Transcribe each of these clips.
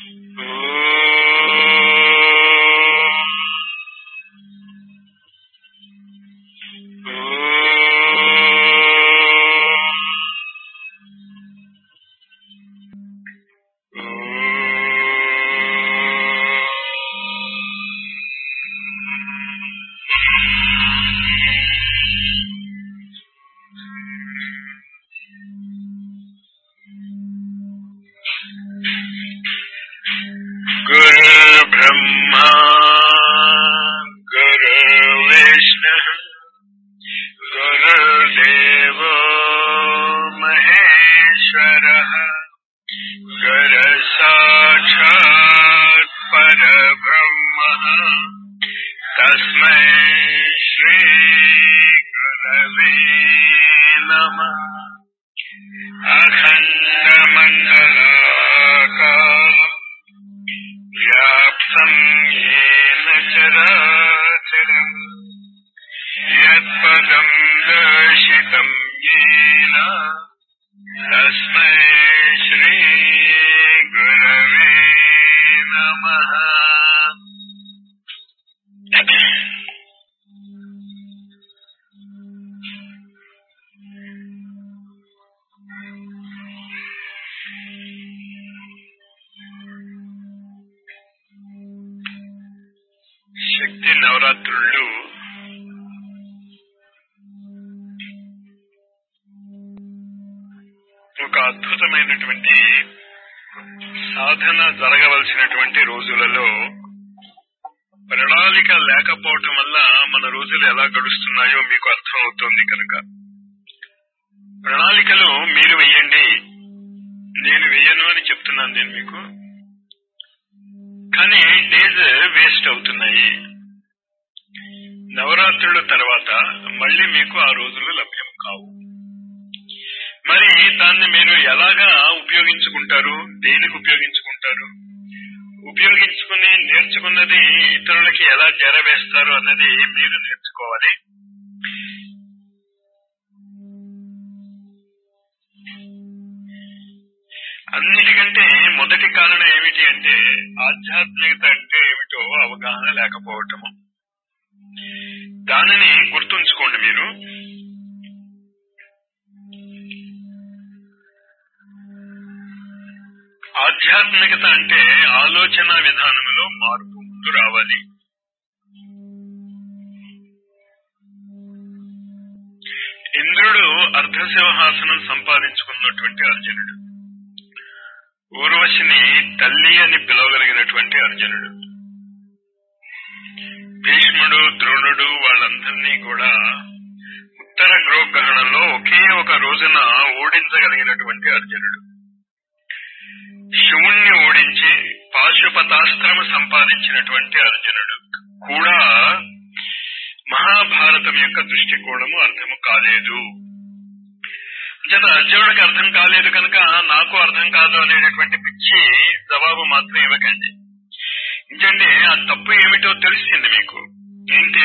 गुरुर्ब्रह्मा गुरुर्विष्णुः गुरुर्देवो महेश्वरः गुरुसाक्षात् परब्रह्मः तस्मै श्रीगुरवे नमः अखण्डमण्डलाकारम् व्याप्तम् येन चराचरम् यत्पदम् दर्शितम् येन तस्मै श्रीगुरवे नमः శక్తి నవరాత్రులు ఒక అద్భుతమైనటువంటి సాధన జరగవలసినటువంటి రోజులలో ప్రణాళిక లేకపోవటం వల్ల మన రోజులు ఎలా గడుస్తున్నాయో మీకు అర్థం అవుతోంది కనుక ప్రణాళికలు మీరు వెయ్యండి నేను వెయ్యను అని చెప్తున్నాను నేను మీకు కానీ డేస్ వేస్ట్ అవుతున్నాయి నవరాత్రుల తర్వాత మళ్ళీ మీకు ఆ రోజులు లభ్యం కావు మరి దాన్ని మీరు ఎలాగా ఉపయోగించుకుంటారు దేనికి ఉపయోగించుకుంటారు ఉపయోగించుకుని నేర్చుకున్నది ఇతరులకి ఎలా చేరవేస్తారు అన్నది మీరు నేర్చుకోవాలి అన్నిటికంటే మొదటి కారణం ఏమిటి అంటే ఆధ్యాత్మికత అంటే ఏమిటో అవగాహన లేకపోవటము దానిని గుర్తుంచుకోండి మీరు ఆధ్యాత్మికత అంటే ఆలోచన విధానంలో మార్పు ముందు రావాలి ఇంద్రుడు అర్ధశివహాసనం సంపాదించుకున్నటువంటి అర్జునుడు ఊర్వశిని తల్లి అని పిలవగలిగినటువంటి అర్జునుడు భీష్ముడు ద్రోణుడు వాళ్ళందరినీ కూడా ఉత్తర గృహగ్రహణంలో ఒకే ఒక రోజున ఓడించగలిగినటువంటి అర్జునుడు శివుణ్ణి ఓడించి పాశుపతాస్త్రము సంపాదించినటువంటి అర్జునుడు కూడా మహాభారతం యొక్క దృష్టికోణము అర్థము కాలేదు చేత అర్జునుడికి అర్థం కాలేదు కనుక నాకు అర్థం కాదు అనేటటువంటి పిచ్చి జవాబు మాత్రం ఇవ్వకండి ఇంకండి ఆ తప్పు ఏమిటో తెలిసింది మీకు ఏంటి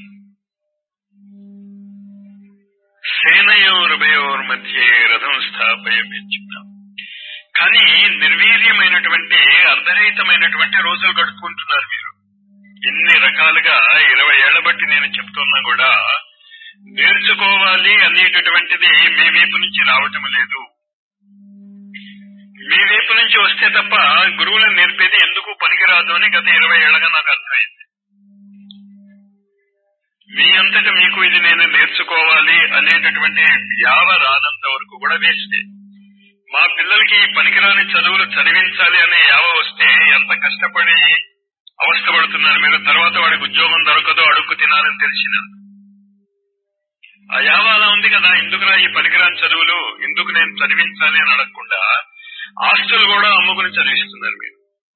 సేనయోరుభయోర్ మధ్య రథం స్థాపయించున్నాం కానీ నిర్వీర్యమైనటువంటి అర్ధరహితమైనటువంటి రోజులు గడుపుకుంటున్నారు మీరు ఎన్ని రకాలుగా ఇరవై ఏళ్ల బట్టి నేను చెప్తున్నా కూడా నేర్చుకోవాలి అనేటటువంటిది మీ వైపు నుంచి రావటం లేదు మీ వైపు నుంచి వస్తే తప్ప గురువులను నేర్పేది ఎందుకు పనికిరాదు అని గత ఇరవై ఏళ్ళగా నాకు అర్థమైంది మీ అంతట మీకు ఇది నేను నేర్చుకోవాలి అనేటటువంటి యావ రానంత వరకు కూడా వేస్తే మా పిల్లలకి ఈ పనికిరాని చదువులు చదివించాలి అనే యావ వస్తే ఎంత కష్టపడి అవస్థపడుతున్నారు మీరు తర్వాత వాడికి ఉద్యోగం దొరకదో అడుక్కు తినాలని తెలిసిన ఆ యావ అలా ఉంది కదా ఎందుకురా ఈ పనికిరాని చదువులు ఎందుకు నేను చదివించాలి అని అడగకుండా ఆస్తులు కూడా అమ్ముకుని చదివిస్తున్నారు మీరు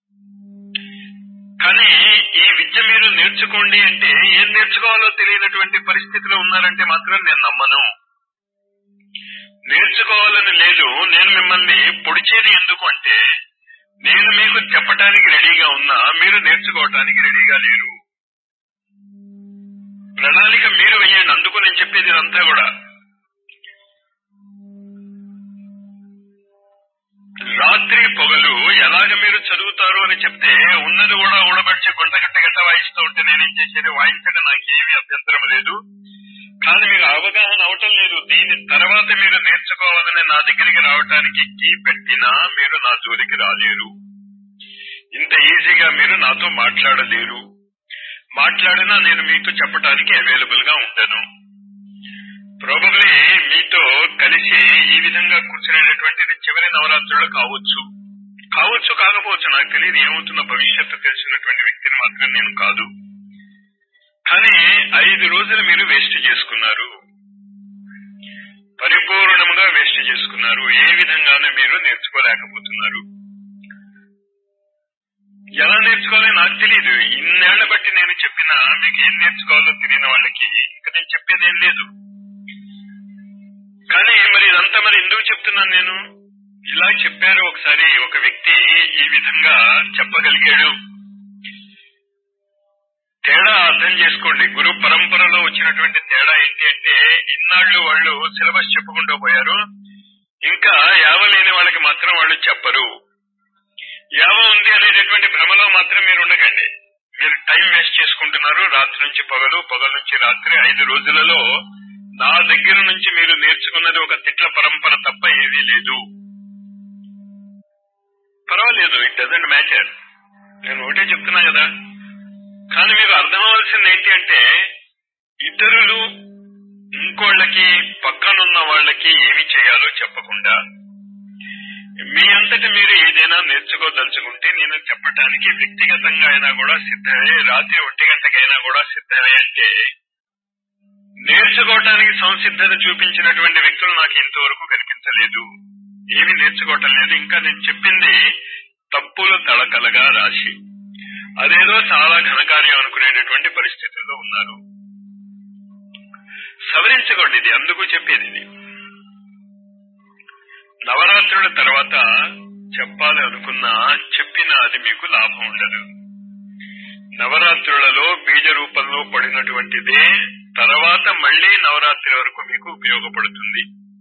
కానీ ఈ విద్య మీరు నేర్చుకోండి అంటే ఏం నేర్చుకోవాలో తెలియనటువంటి పరిస్థితిలో ఉన్నారంటే మాత్రం నేను నమ్మను నేర్చుకోవాలని లేదు నేను మిమ్మల్ని పొడిచేది ఎందుకు అంటే నేను మీకు చెప్పటానికి రెడీగా ఉన్నా మీరు నేర్చుకోవటానికి రెడీగా లేరు ప్రణాళిక మీరు వెయ్యండి అందుకు నేను చెప్పేది ఇదంతా కూడా రాత్రి పొగలు ఎలాగ మీరు చదువుతారు అని చెప్తే ఉన్నది కూడా ఊడబడిచి గుంటగట్ట గట్ట వాయిస్తూ ఉంటే నేనేం చేసేది వాయించడం నాకు ఏమీ అభ్యంతరం లేదు కానీ మీకు అవగాహన అవటం లేదు దీని తర్వాత మీరు నేర్చుకోవాలని నా దగ్గరికి రావటానికి కీ పెట్టినా మీరు నా జోలికి రాలేరు ఇంత ఈజీగా మీరు నాతో మాట్లాడలేరు మాట్లాడినా నేను మీతో చెప్పడానికి అవైలబుల్ గా ఉండను ప్రాబబ్లీ మీతో కలిసి ఈ విధంగా కూర్చునేటటువంటిది చివరి నవరాత్రులు కావచ్చు కావచ్చు కాకపోవచ్చు నాకు తెలియదు ఏమవుతున్న భవిష్యత్తు తెలిసినటువంటి వ్యక్తిని మాత్రం నేను కాదు కానీ ఐదు రోజులు మీరు వేస్ట్ చేసుకున్నారు పరిపూర్ణముగా వేస్ట్ చేసుకున్నారు ఏ విధంగానూ మీరు నేర్చుకోలేకపోతున్నారు ఎలా నేర్చుకోవాలో నాకు తెలియదు ఇన్నేళ్ల బట్టి నేను చెప్పినా మీకు ఏం నేర్చుకోవాలో తెలియని వాళ్ళకి ఇంకా నేను చెప్పేది ఏం లేదు కానీ మరి ఇదంతా మరి ఎందుకు చెప్తున్నాను నేను ఇలా చెప్పారు ఒకసారి ఒక వ్యక్తి ఈ విధంగా చెప్పగలిగాడు తేడా అర్థం చేసుకోండి గురు పరంపరలో వచ్చినటువంటి తేడా ఏంటి అంటే ఇన్నాళ్ళు వాళ్ళు సిలబస్ చెప్పకుండా పోయారు ఇంకా యావ లేని వాళ్ళకి మాత్రం వాళ్ళు చెప్పరు యావ ఉంది అనేటటువంటి భ్రమలో మాత్రం మీరు ఉండకండి మీరు టైం వేస్ట్ చేసుకుంటున్నారు రాత్రి నుంచి పగలు పగల నుంచి రాత్రి ఐదు రోజులలో నా దగ్గర నుంచి మీరు నేర్చుకున్నది ఒక తిట్ల పరంపర తప్ప ఏదీ లేదు పర్వాలేదు ఇట్ డజంట్ మ్యాటర్ నేను ఒకటే చెప్తున్నా కదా కానీ మీకు అర్థం అవ్వాల్సింది ఏంటి అంటే ఇతరులు ఇంకోళ్ళకి పక్కనున్న వాళ్ళకి ఏమి చేయాలో చెప్పకుండా మీ అంతటి మీరు ఏదైనా నేర్చుకోదలుచుకుంటే నేను చెప్పటానికి వ్యక్తిగతంగా అయినా కూడా సిద్ధమే రాత్రి ఒంటి గంటకైనా కూడా సిద్ధమే అంటే నేర్చుకోవటానికి సంసిద్ధత చూపించినటువంటి వ్యక్తులు నాకు ఇంతవరకు కనిపించలేదు ఏమి నేర్చుకోవటం లేదు ఇంకా నేను చెప్పింది తప్పులు తడకలగా రాసి అదేదో చాలా ఘనకార్యం అనుకునేటటువంటి పరిస్థితుల్లో ఉన్నారు సవరించుకోండి ఇది అందుకు చెప్పేది ఇది నవరాత్రుల తర్వాత చెప్పాలి అనుకున్నా చెప్పినా అది మీకు లాభం ఉండదు నవరాత్రులలో బీజ రూపంలో పడినటువంటిదే తర్వాత మళ్లీ నవరాత్రి వరకు మీకు ఉపయోగపడుతుంది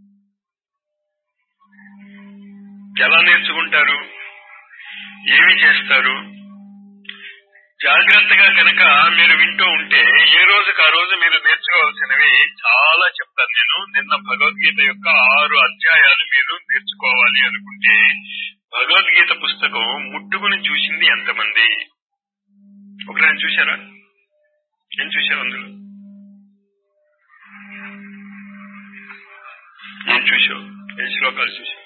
ఎలా నేర్చుకుంటారు ఏమి చేస్తారు జాగ్రత్తగా కనుక మీరు వింటూ ఉంటే ఏ రోజుకి ఆ రోజు మీరు నేర్చుకోవాల్సినవి చాలా చెప్తాను నేను నిన్న భగవద్గీత యొక్క ఆరు అధ్యాయాలు మీరు నేర్చుకోవాలి అనుకుంటే భగవద్గీత పుస్తకం ముట్టుకుని చూసింది ఎంతమంది ఒకరైనా చూశారా ఏం చూశారు అందులో ఏం చూసావు ఏ శ్లోకాలు చూసావు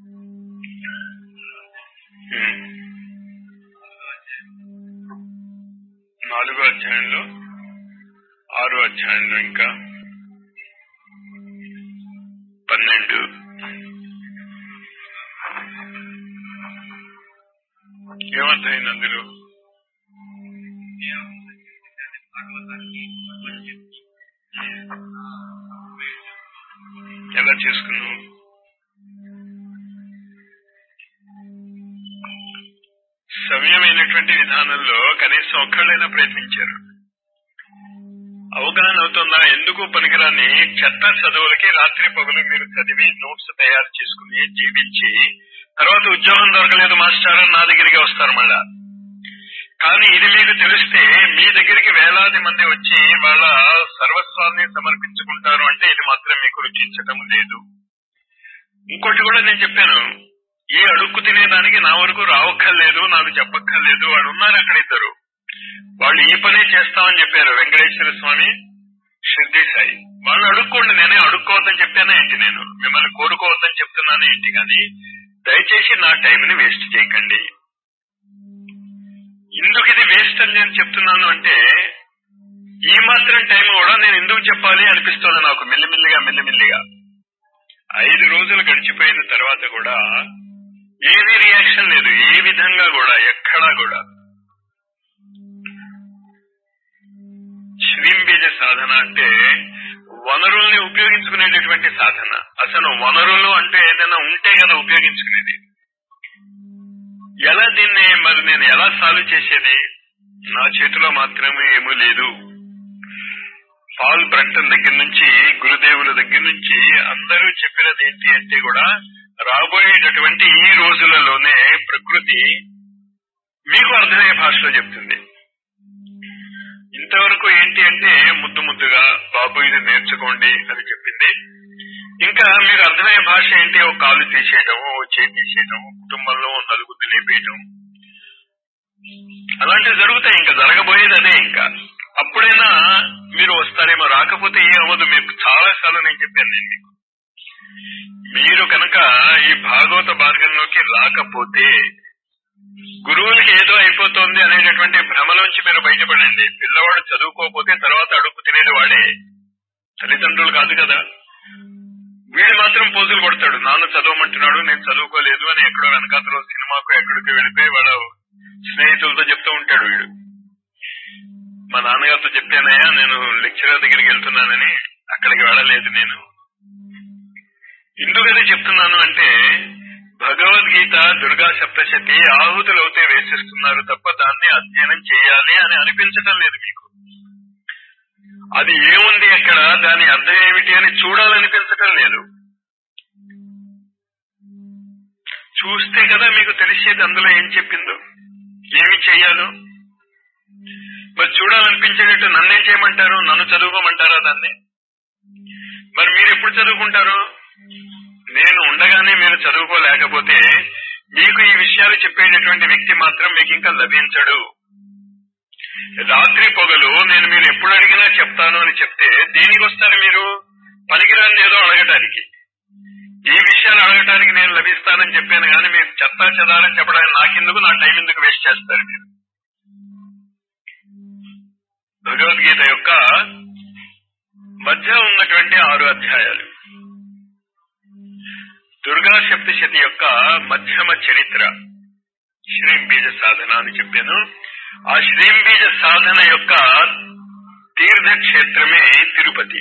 నాలుగో అధ్యాయంలో ఆరో అధ్యాయంలో ఇంకా పన్నెండు ఏమర్థమైంది అందులో ఎలా చేసుకున్నావు సవ్యమైనటువంటి విధానంలో కనీసం ఒక్కళ్ళైనా ప్రయత్నించారు అవగాహన అవుతుందా ఎందుకు పనికిరాని చెత్త చదువులకి రాత్రి పగులు మీరు చదివి నోట్స్ తయారు చేసుకుని జీవించి తర్వాత ఉద్యోగం దొరకలేదు మాస్టర్ అని నా దగ్గరికి వస్తారు మళ్ళా కానీ ఇది మీకు తెలిస్తే మీ దగ్గరికి వేలాది మంది వచ్చి వాళ్ళ సర్వస్వాన్ని సమర్పించుకుంటారు అంటే ఇది మాత్రం మీకు రుచించటం లేదు ఇంకోటి కూడా నేను చెప్పాను ఏ అడుక్కు తినేదానికి నా వరకు రావక్కర్లేదు నాకు చెప్పక్కర్లేదు వాళ్ళు ఉన్నారు అక్కడ ఇద్దరు వాళ్ళు ఈ పనే చేస్తామని చెప్పారు వెంకటేశ్వర స్వామి షిర్డీ సాయి వాళ్ళు అడుక్కోండి నేనే అడుక్కోవద్దని చెప్పానా ఏంటి నేను మిమ్మల్ని కోరుకోవద్దని చెప్తున్నాను ఏంటి కానీ దయచేసి నా టైంని వేస్ట్ చేయకండి ఎందుకు ఇది వేస్ట్ అని నేను చెప్తున్నాను అంటే ఈ మాత్రం టైం కూడా నేను ఎందుకు చెప్పాలి అనిపిస్తుంది నాకు మెల్లిమెల్లిగా మెల్లిమెల్లిగా ఐదు రోజులు గడిచిపోయిన తర్వాత కూడా ఏమీ రియాక్షన్ లేదు ఏ విధంగా కూడా ఎక్కడా కూడా శ్రీంబీజ సాధన అంటే వనరుల్ని ఉపయోగించుకునేటటువంటి సాధన అసలు వనరులు అంటే ఏదైనా ఉంటే కదా ఉపయోగించుకునేది ఎలా దీన్ని మరి నేను ఎలా సాల్వ్ చేసేది నా చేతిలో మాత్రమే ఏమీ లేదు పాల్ బ్రంటన్ దగ్గర నుంచి గురుదేవుల దగ్గర నుంచి అందరూ చెప్పినది ఏంటి అంటే కూడా రాబోయేటటువంటి ఈ రోజులలోనే ప్రకృతి మీకు అర్థమయ్యే భాషలో చెప్తుంది ఇంతవరకు ఏంటి అంటే ముద్దు ముద్దుగా బాబు ఇది నేర్చుకోండి అని చెప్పింది ఇంకా మీరు అర్థమయ్యే భాష ఏంటి ఓ కాలు తీసేయడం ఓ చేయి తీసేయడం కుటుంబంలో ఓ నలుగురు లేపేయడం అలాంటివి జరుగుతాయి ఇంకా జరగబోయేది అదే ఇంకా అప్పుడైనా మీరు వస్తారేమో రాకపోతే ఏం అవ్వదు మీకు చాలా సార్లు నేను చెప్పాను నేను మీకు మీరు కనుక ఈ భాగవత మార్గంలోకి రాకపోతే గురువులకి ఏదో అయిపోతుంది అనేటటువంటి భ్రమలోంచి మీరు బయటపడండి పిల్లవాడు చదువుకోకపోతే తర్వాత అడుగు తినేది వాడే తల్లిదండ్రులు కాదు కదా వీడు మాత్రం పోజులు కొడతాడు నాన్న చదవమంటున్నాడు నేను చదువుకోలేదు అని ఎక్కడో వెనకాతలో సినిమాకు ఎక్కడికి వెళ్ళిపోయి వాళ్ళ స్నేహితులతో చెప్తూ ఉంటాడు వీడు మా నాన్నగారితో చెప్పానయ్యా నేను లెక్చరర్ దగ్గరికి వెళ్తున్నానని అక్కడికి వెళ్ళలేదు నేను ఎందుకని చెప్తున్నాను అంటే భగవద్గీత దుర్గా సప్తశతి ఆహుతులవుతే వేసిస్తున్నారు తప్ప దాన్ని అధ్యయనం చేయాలి అని అనిపించటం లేదు మీకు అది ఏముంది అక్కడ దాని అర్థం ఏమిటి అని చూడాలనిపించటం లేదు చూస్తే కదా మీకు తెలిసేది అందులో ఏం చెప్పిందో ఏమి చెయ్యాలో మరి చూడాలనిపించేటట్టు నన్నేం చేయమంటారు నన్ను చదువుకోమంటారా దాన్ని మరి మీరు ఎప్పుడు చదువుకుంటారు నేను ఉండగానే మీరు చదువుకోలేకపోతే మీకు ఈ విషయాలు చెప్పేటటువంటి వ్యక్తి మాత్రం మీకు ఇంకా లభించడు రాత్రి పొగలు నేను మీరు ఎప్పుడు అడిగినా చెప్తాను అని చెప్తే దేనికి వస్తారు మీరు పనికిరాని ఏదో అడగటానికి ఈ విషయాలు అడగటానికి నేను లభిస్తానని చెప్పాను కానీ మీరు చెత్త చెదారని చెప్పడానికి నాకెందుకు నా టైం ఎందుకు వేస్ట్ చేస్తారు మీరు భగవద్గీత యొక్క మధ్య ఉన్నటువంటి ఆరు అధ్యాయాలు దుర్గా సప్తశతి యొక్క మధ్యమ చరిత్ర శ్రీంబీజ సాధన అని చెప్పాను ఆ శ్రీంబీజ సాధన యొక్క తీర్థక్షేత్రమే తిరుపతి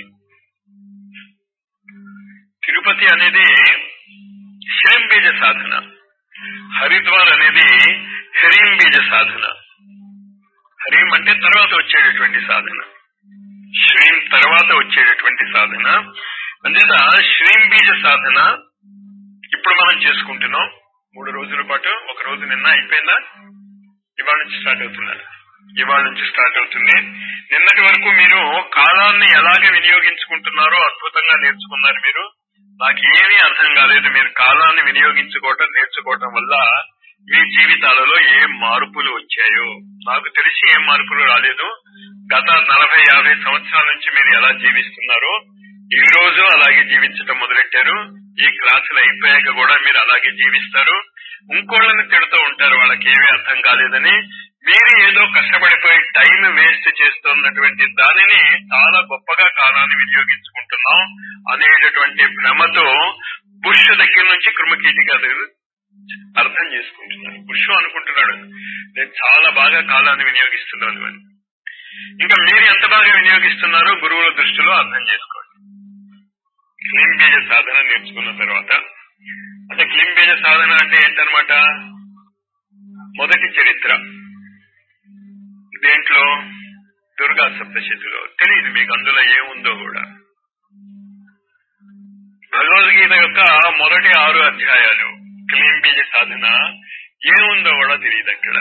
తిరుపతి అనేది శ్రీంబీజ సాధన హరిద్వార్ అనేది హరీంబీజ సాధన హరీం అంటే తర్వాత వచ్చేటటువంటి సాధన శ్రీం తర్వాత వచ్చేటటువంటి సాధన అంచేత శ్రీంబీజ సాధన ఇప్పుడు మనం చేసుకుంటున్నాం మూడు రోజుల పాటు ఒక రోజు నిన్న అయిపోయిందా ఇవాళ నుంచి స్టార్ట్ అవుతున్నారు ఇవాళ నుంచి స్టార్ట్ అవుతుంది నిన్నటి వరకు మీరు కాలాన్ని ఎలాగ వినియోగించుకుంటున్నారో అద్భుతంగా నేర్చుకున్నారు మీరు నాకు ఏమీ అర్థం కాలేదు మీరు కాలాన్ని వినియోగించుకోవటం నేర్చుకోవటం వల్ల మీ జీవితాలలో ఏ మార్పులు వచ్చాయో నాకు తెలిసి ఏం మార్పులు రాలేదు గత నలభై యాభై సంవత్సరాల నుంచి మీరు ఎలా జీవిస్తున్నారో ఈ రోజు అలాగే జీవించటం మొదలెట్టారు ఈ క్లాసులు అయిపోయాక కూడా మీరు అలాగే జీవిస్తారు ఇంకోళ్ళని తిడుతూ ఉంటారు వాళ్ళకి ఏమీ అర్థం కాలేదని మీరు ఏదో కష్టపడిపోయి టైం వేస్ట్ చేస్తున్నటువంటి దానిని చాలా గొప్పగా కాలాన్ని వినియోగించుకుంటున్నాం అనేటటువంటి భ్రమతో బుష్ దగ్గర నుంచి కృమకీటిక అర్థం చేసుకుంటున్నారు బుష్ అనుకుంటున్నాడు నేను చాలా బాగా కాలాన్ని వినియోగిస్తున్నాను అని ఇంకా మీరు ఎంత బాగా వినియోగిస్తున్నారో గురువుల దృష్టిలో అర్థం చేసుకోండి క్లీన్ బీజ సాధన నేర్చుకున్న తర్వాత అంటే క్లీన్ బీజ సాధన అంటే ఏంటనమాట మొదటి చరిత్ర దేంట్లో దుర్గా సప్తశతిలో తెలియదు మీకు అందులో ఏముందో కూడా భగవద్గీత యొక్క మొదటి ఆరు అధ్యాయాలు క్లీన్ బీజ సాధన ఏముందో కూడా తెలియదు అక్కడ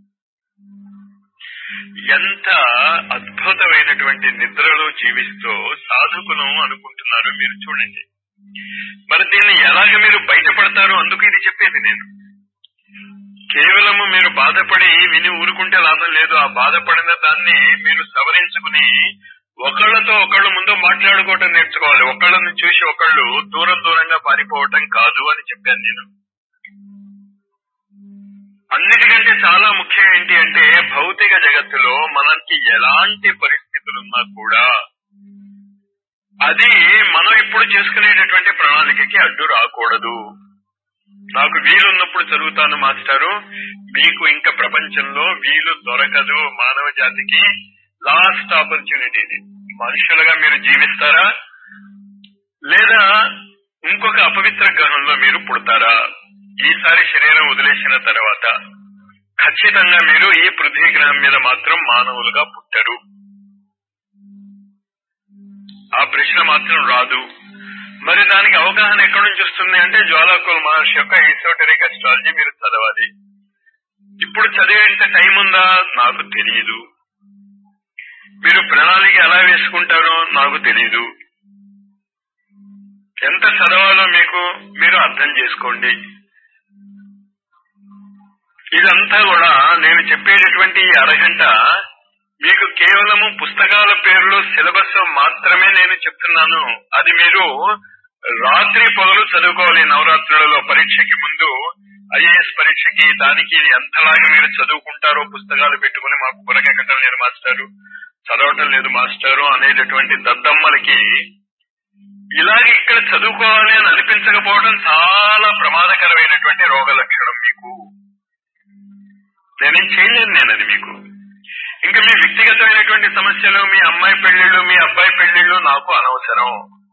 ఎంత అద్భుతమైనటువంటి నిద్రలో జీవిస్తూ సాధకులు అనుకుంటున్నారు మీరు చూడండి మరి దీన్ని ఎలాగ మీరు బయటపడతారు అందుకు ఇది చెప్పేది నేను కేవలము మీరు బాధపడి విని ఊరుకుంటే లాభం లేదు ఆ బాధపడిన దాన్ని మీరు సవరించుకుని ఒకళ్ళతో ఒకళ్ళు ముందు మాట్లాడుకోవటం నేర్చుకోవాలి ఒకళ్ళని చూసి ఒకళ్ళు దూరం దూరంగా పారిపోవటం కాదు అని చెప్పాను నేను అన్నిటికంటే చాలా ముఖ్యం ఏంటి అంటే భౌతిక జగత్తులో మనకి ఎలాంటి పరిస్థితులున్నా కూడా అది మనం ఇప్పుడు చేసుకునేటటువంటి ప్రణాళికకి అడ్డు రాకూడదు నాకు వీలున్నప్పుడు చదువుతాను మాస్టారు మీకు ఇంకా ప్రపంచంలో వీలు దొరకదు మానవ జాతికి లాస్ట్ ఆపర్చునిటీ ఇది మనుషులుగా మీరు జీవిస్తారా లేదా ఇంకొక అపవిత్ర గ్రహంలో మీరు పుడతారా ఈసారి శరీరం వదిలేసిన తర్వాత ఖచ్చితంగా మీరు ఈ పృథ్వీ గ్రహం మీద మాత్రం మానవులుగా పుట్టరు ఆ ప్రశ్న మాత్రం రాదు మరి దానికి అవగాహన ఎక్కడి నుంచి వస్తుంది అంటే జ్వాలాకుల మహర్షి యొక్క ఈసోటరిక్ అస్ట్రాలజీ మీరు చదవాలి ఇప్పుడు చదివేంత టైం ఉందా నాకు తెలియదు మీరు ప్రణాళిక ఎలా వేసుకుంటారో నాకు తెలియదు ఎంత చదవాలో మీకు మీరు అర్థం చేసుకోండి ఇదంతా కూడా నేను చెప్పేటటువంటి ఈ అరగంట మీకు కేవలము పుస్తకాల పేర్లు సిలబస్ మాత్రమే నేను చెప్తున్నాను అది మీరు రాత్రి పగలు చదువుకోవాలి నవరాత్రులలో పరీక్షకి ముందు ఐఏఎస్ పరీక్షకి దానికి ఎంతలాగా మీరు చదువుకుంటారో పుస్తకాలు పెట్టుకుని మాకు బుర్రకెక్కటం లేదు మాస్టారు చదవటం లేదు మాస్టారు అనేటటువంటి దద్దమ్మలకి ఇలాగ ఇక్కడ చదువుకోవాలి అని అనిపించకపోవడం చాలా ప్రమాదకరమైనటువంటి రోగ లక్షణం మీకు నేనేం చేయలేను నేను అది మీకు ఇంకా మీ వ్యక్తిగతమైనటువంటి సమస్యలు మీ అమ్మాయి పెళ్లిళ్ళు మీ అబ్బాయి పెళ్లిళ్ళు నాకు అనవసరం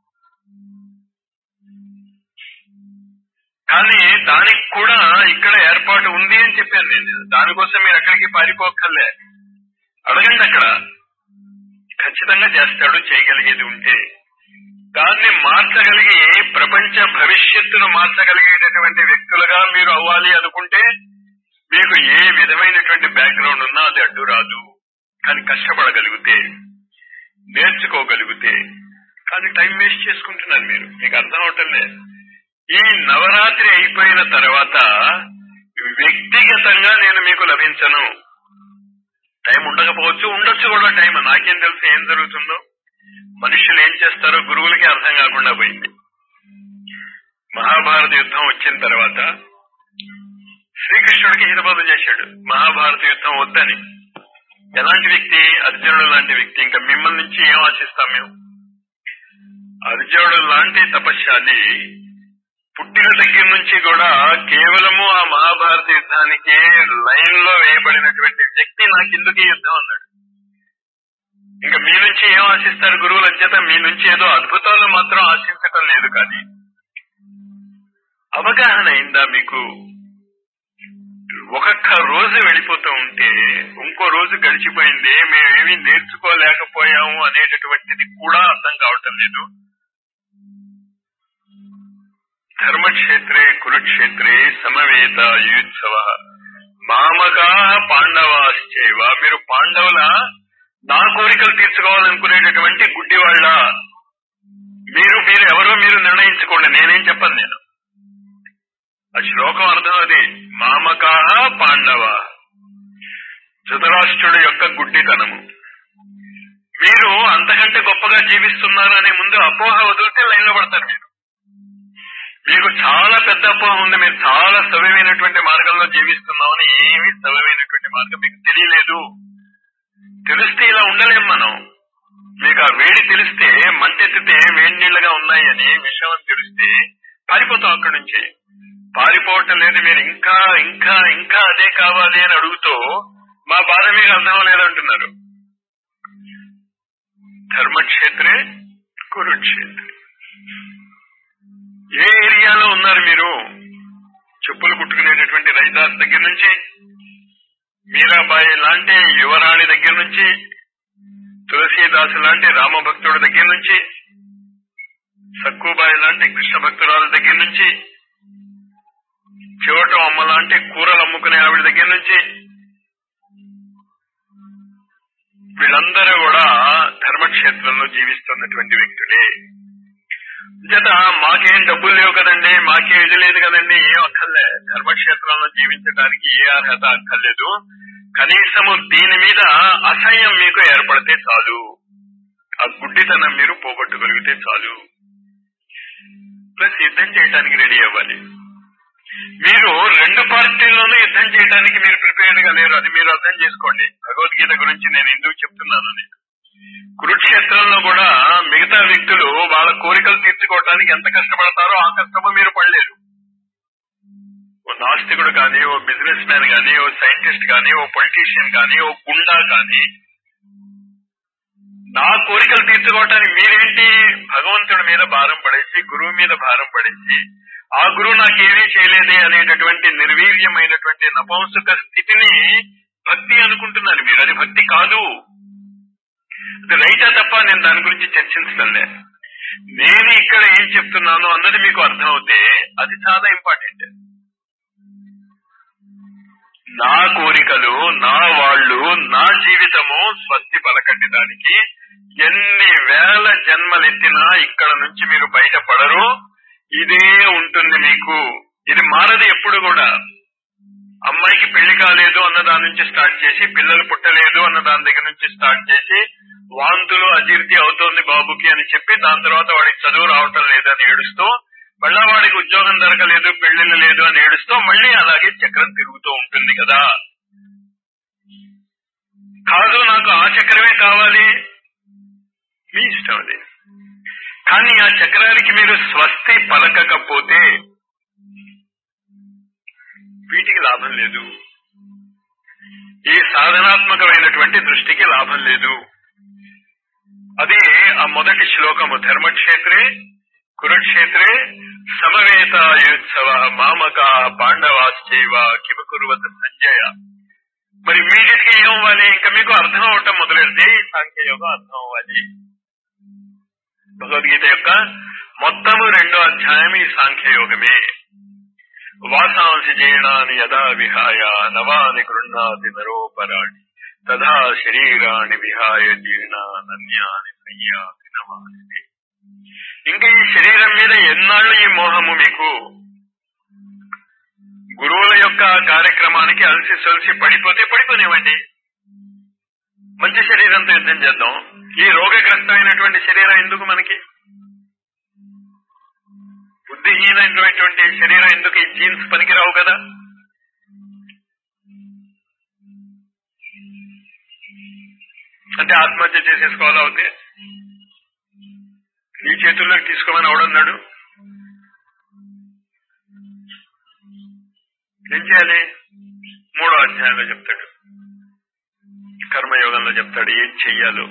కానీ దానికి కూడా ఇక్కడ ఏర్పాటు ఉంది అని చెప్పాను నేను దానికోసం మీరు ఎక్కడికి పారిపోక్కర్లే అడగండి అక్కడ ఖచ్చితంగా చేస్తాడు చేయగలిగేది ఉంటే దాన్ని మార్చగలిగి ప్రపంచ భవిష్యత్తును మార్చగలిగేటటువంటి వ్యక్తులుగా మీరు అవ్వాలి అనుకుంటే మీకు ఏ విధమైనటువంటి బ్యాక్గ్రౌండ్ ఉన్నా అది అడ్డు రాదు కానీ కష్టపడగలిగితే నేర్చుకోగలిగితే కానీ టైం వేస్ట్ చేసుకుంటున్నారు మీరు మీకు అర్థం అవటంలే ఈ నవరాత్రి అయిపోయిన తర్వాత వ్యక్తిగతంగా నేను మీకు లభించను టైం ఉండకపోవచ్చు ఉండొచ్చు కూడా టైం నాకేం తెలుసు ఏం జరుగుతుందో మనుషులు ఏం చేస్తారో గురువులకి అర్థం కాకుండా పోయింది మహాభారత యుద్ధం వచ్చిన తర్వాత శ్రీకృష్ణుడికి హితబోధ చేశాడు మహాభారత యుద్ధం వద్దని ఎలాంటి వ్యక్తి అర్జునుడు లాంటి వ్యక్తి ఇంకా మిమ్మల్ని నుంచి ఏం ఆశిస్తాం మేము అర్జునుడు లాంటి తపశ్శాలి పుట్టిన దగ్గర నుంచి కూడా కేవలము ఆ మహాభారత యుద్ధానికి లైన్ లో వేయబడినటువంటి వ్యక్తి నాకెందుకు ఈ యుద్ధం అన్నాడు ఇంకా మీ నుంచి ఏం ఆశిస్తారు గురువుల చేత మీ నుంచి ఏదో అద్భుతాలు మాత్రం ఆశించటం లేదు కానీ అవగాహన అయిందా మీకు ఒక్కొక్క రోజు వెళ్ళిపోతూ ఉంటే ఇంకో రోజు గడిచిపోయింది మేమేమీ నేర్చుకోలేకపోయాము అనేటటువంటిది కూడా అర్థం కావటం లేదు ధర్మక్షేత్రే కురుక్షేత్రే సమవేత యుత్సవ మామకా పాండవాశ్చైవ మీరు పాండవుల నా కోరికలు తీర్చుకోవాలనుకునేటటువంటి గుడ్డివాళ్ళ మీరు మీరు ఎవరో మీరు నిర్ణయించుకోండి నేనేం చెప్పను నేను ఆ శ్లోకం అర్థం అది మామకా పాండవ ధృతరాష్ట్రుడు యొక్క గుడ్డితనము మీరు అంతకంటే గొప్పగా జీవిస్తున్నారనే ముందు అపోహ వదిలితే లైన్లో పడతారు మీరు మీకు చాలా పెద్ద అపోహ ఉంది మీరు చాలా సవ్యమైనటువంటి మార్గంలో జీవిస్తున్నామని ఏమీ సవ్యమైనటువంటి మార్గం మీకు తెలియలేదు తెలిస్తే ఇలా ఉండలేం మనం మీకు ఆ వేడి తెలిస్తే మంటెత్తితే వేడి నీళ్లుగా ఉన్నాయని విషయం తెలిస్తే పారిపోతాం అక్కడి నుంచి పారిపోవటం లేదు మీరు ఇంకా ఇంకా ఇంకా అదే కావాలి అని అడుగుతూ మా బాధ మీకు అర్థం లేదంటున్నారు ధర్మక్షేత్రే కురుక్షేత్రే ఏ ఏరియాలో ఉన్నారు మీరు చెప్పులు కుట్టుకునేటటువంటి రైదాస్ దగ్గర నుంచి మీరాబాయి లాంటి యువరాణి దగ్గర నుంచి తులసీదాసు లాంటి రామభక్తుడి దగ్గర నుంచి సక్కుబాయి లాంటి కృష్ణ భక్తురాల దగ్గర నుంచి చివటం అమ్మ లాంటి కూరలు అమ్ముకునే ఆవిడ దగ్గర నుంచి వీళ్ళందరూ కూడా ధర్మక్షేత్రంలో జీవిస్తున్నటువంటి వ్యక్తులే చేత మాకేం డబ్బులు లేవు కదండి మాకేం ఇది లేదు కదండి ఏం అక్కర్లే ధర్మక్షేత్రంలో జీవించడానికి ఏ అర్హత అక్కర్లేదు కనీసము దీని మీద అసహ్యం మీకు ఏర్పడితే చాలు ఆ గుడ్డితనం మీరు పోగొట్టుగలిగితే చాలు ప్లస్ యుద్ధం చేయడానికి రెడీ అవ్వాలి మీరు రెండు పార్టీల్లోనూ యుద్ధం చేయడానికి మీరు ప్రిపేర్డ్ గా లేరు అది మీరు అర్థం చేసుకోండి భగవద్గీత గురించి నేను ఎందుకు చెప్తున్నాను నేను కురుక్షేత్రంలో కూడా మిగతా వ్యక్తులు వాళ్ళ కోరికలు తీర్చుకోవడానికి ఎంత కష్టపడతారో ఆ కష్టము మీరు పడలేరు ఓ నాస్తికుడు కానీ ఓ బిజినెస్ మ్యాన్ కానీ ఓ సైంటిస్ట్ కానీ ఓ పొలిటీషియన్ కానీ ఓ గుండా కానీ నా కోరికలు తీర్చుకోవటానికి మీరేంటి భగవంతుడి మీద భారం పడేసి గురువు మీద భారం పడేసి ఆ గురువు నాకేమీ చేయలేదే అనేటటువంటి నిర్వీర్యమైనటువంటి నపంసక స్థితిని భక్తి అనుకుంటున్నారు మీరు అది భక్తి కాదు అది రైటా తప్ప నేను దాని గురించి చర్చించడంలే నేను ఇక్కడ ఏం చెప్తున్నాను అన్నది మీకు అర్థమవుతే అది చాలా ఇంపార్టెంట్ నా కోరికలు నా వాళ్ళు నా జీవితము స్వస్తి పలకండి దానికి ఎన్ని వేల జన్మలెత్తినా ఇక్కడ నుంచి మీరు బయటపడరు ఇదే ఉంటుంది మీకు ఇది మారదు ఎప్పుడు కూడా అమ్మాయికి పెళ్లి కాలేదు అన్న దాని నుంచి స్టార్ట్ చేసి పిల్లలు పుట్టలేదు అన్న దాని దగ్గర నుంచి స్టార్ట్ చేసి వాంతులు అజీర్తి అవుతోంది బాబుకి అని చెప్పి దాని తర్వాత వాడికి చదువు రావటం లేదని ఏడుస్తూ మళ్ళా వాడికి ఉద్యోగం దొరకలేదు పెళ్లిళ్ళు లేదు అని ఏడుస్తూ మళ్ళీ అలాగే చక్రం తిరుగుతూ ఉంటుంది కదా కాదు నాకు ఆ చక్రమే కావాలి మీ ఇష్టం అది కానీ ఆ చక్రానికి మీరు స్వస్తి పలకకపోతే వీటికి లాభం లేదు ఈ సాధనాత్మకమైనటువంటి దృష్టికి లాభం లేదు అదే ఆ మొదటి శ్లోకము ధర్మక్షేత్రే కురుక్షేత్రే సమవేతాయుత్సవ మామక పాండవాశ్చైవ కిమకురువత సంజయ మరి ఇమీడియట్ గా ఏమవ్వాలి ఇంకా మీకు అర్థం అవటం మొదలెడితే ఈ సాంఖ్యయోగం అర్థం అవ్వాలి భగవద్గీత యొక్క మొత్తము రెండో అధ్యాయం ఈ సాంఖ్యయోగమే వాసాంసి జీర్ణాని యదా విహాయ నవాని గృహ్ణాతి నరోపరాణి తథా శరీరాన్ని విహాయ జీర్ణానన్యాని సంయాతి నమాని ఇంకా ఈ శరీరం మీద ఎన్నాళ్ళు ఈ మోహము మీకు గురువుల యొక్క కార్యక్రమానికి అలసి సొలిసి పడిపోతే పడిపోనివ్వండి మంచి శరీరంతో యుద్ధం చేద్దాం ఈ రోగగ్రస్తమైనటువంటి శరీరం ఎందుకు మనకి బుద్ధిహీనమైనటువంటి శరీరం ఎందుకు ఈ జీన్స్ పనికిరావు కదా అంటే ఆత్మహత్య చేసేసుకోవాలా అవుతే నీ చేతుల్లోకి తీసుకోమని అవడన్నాడు ఏం చేయాలి మూడో అధ్యాయంలో చెప్తాడు కర్మయోగంలో చెప్తాడు ఏం చెయ్యాలో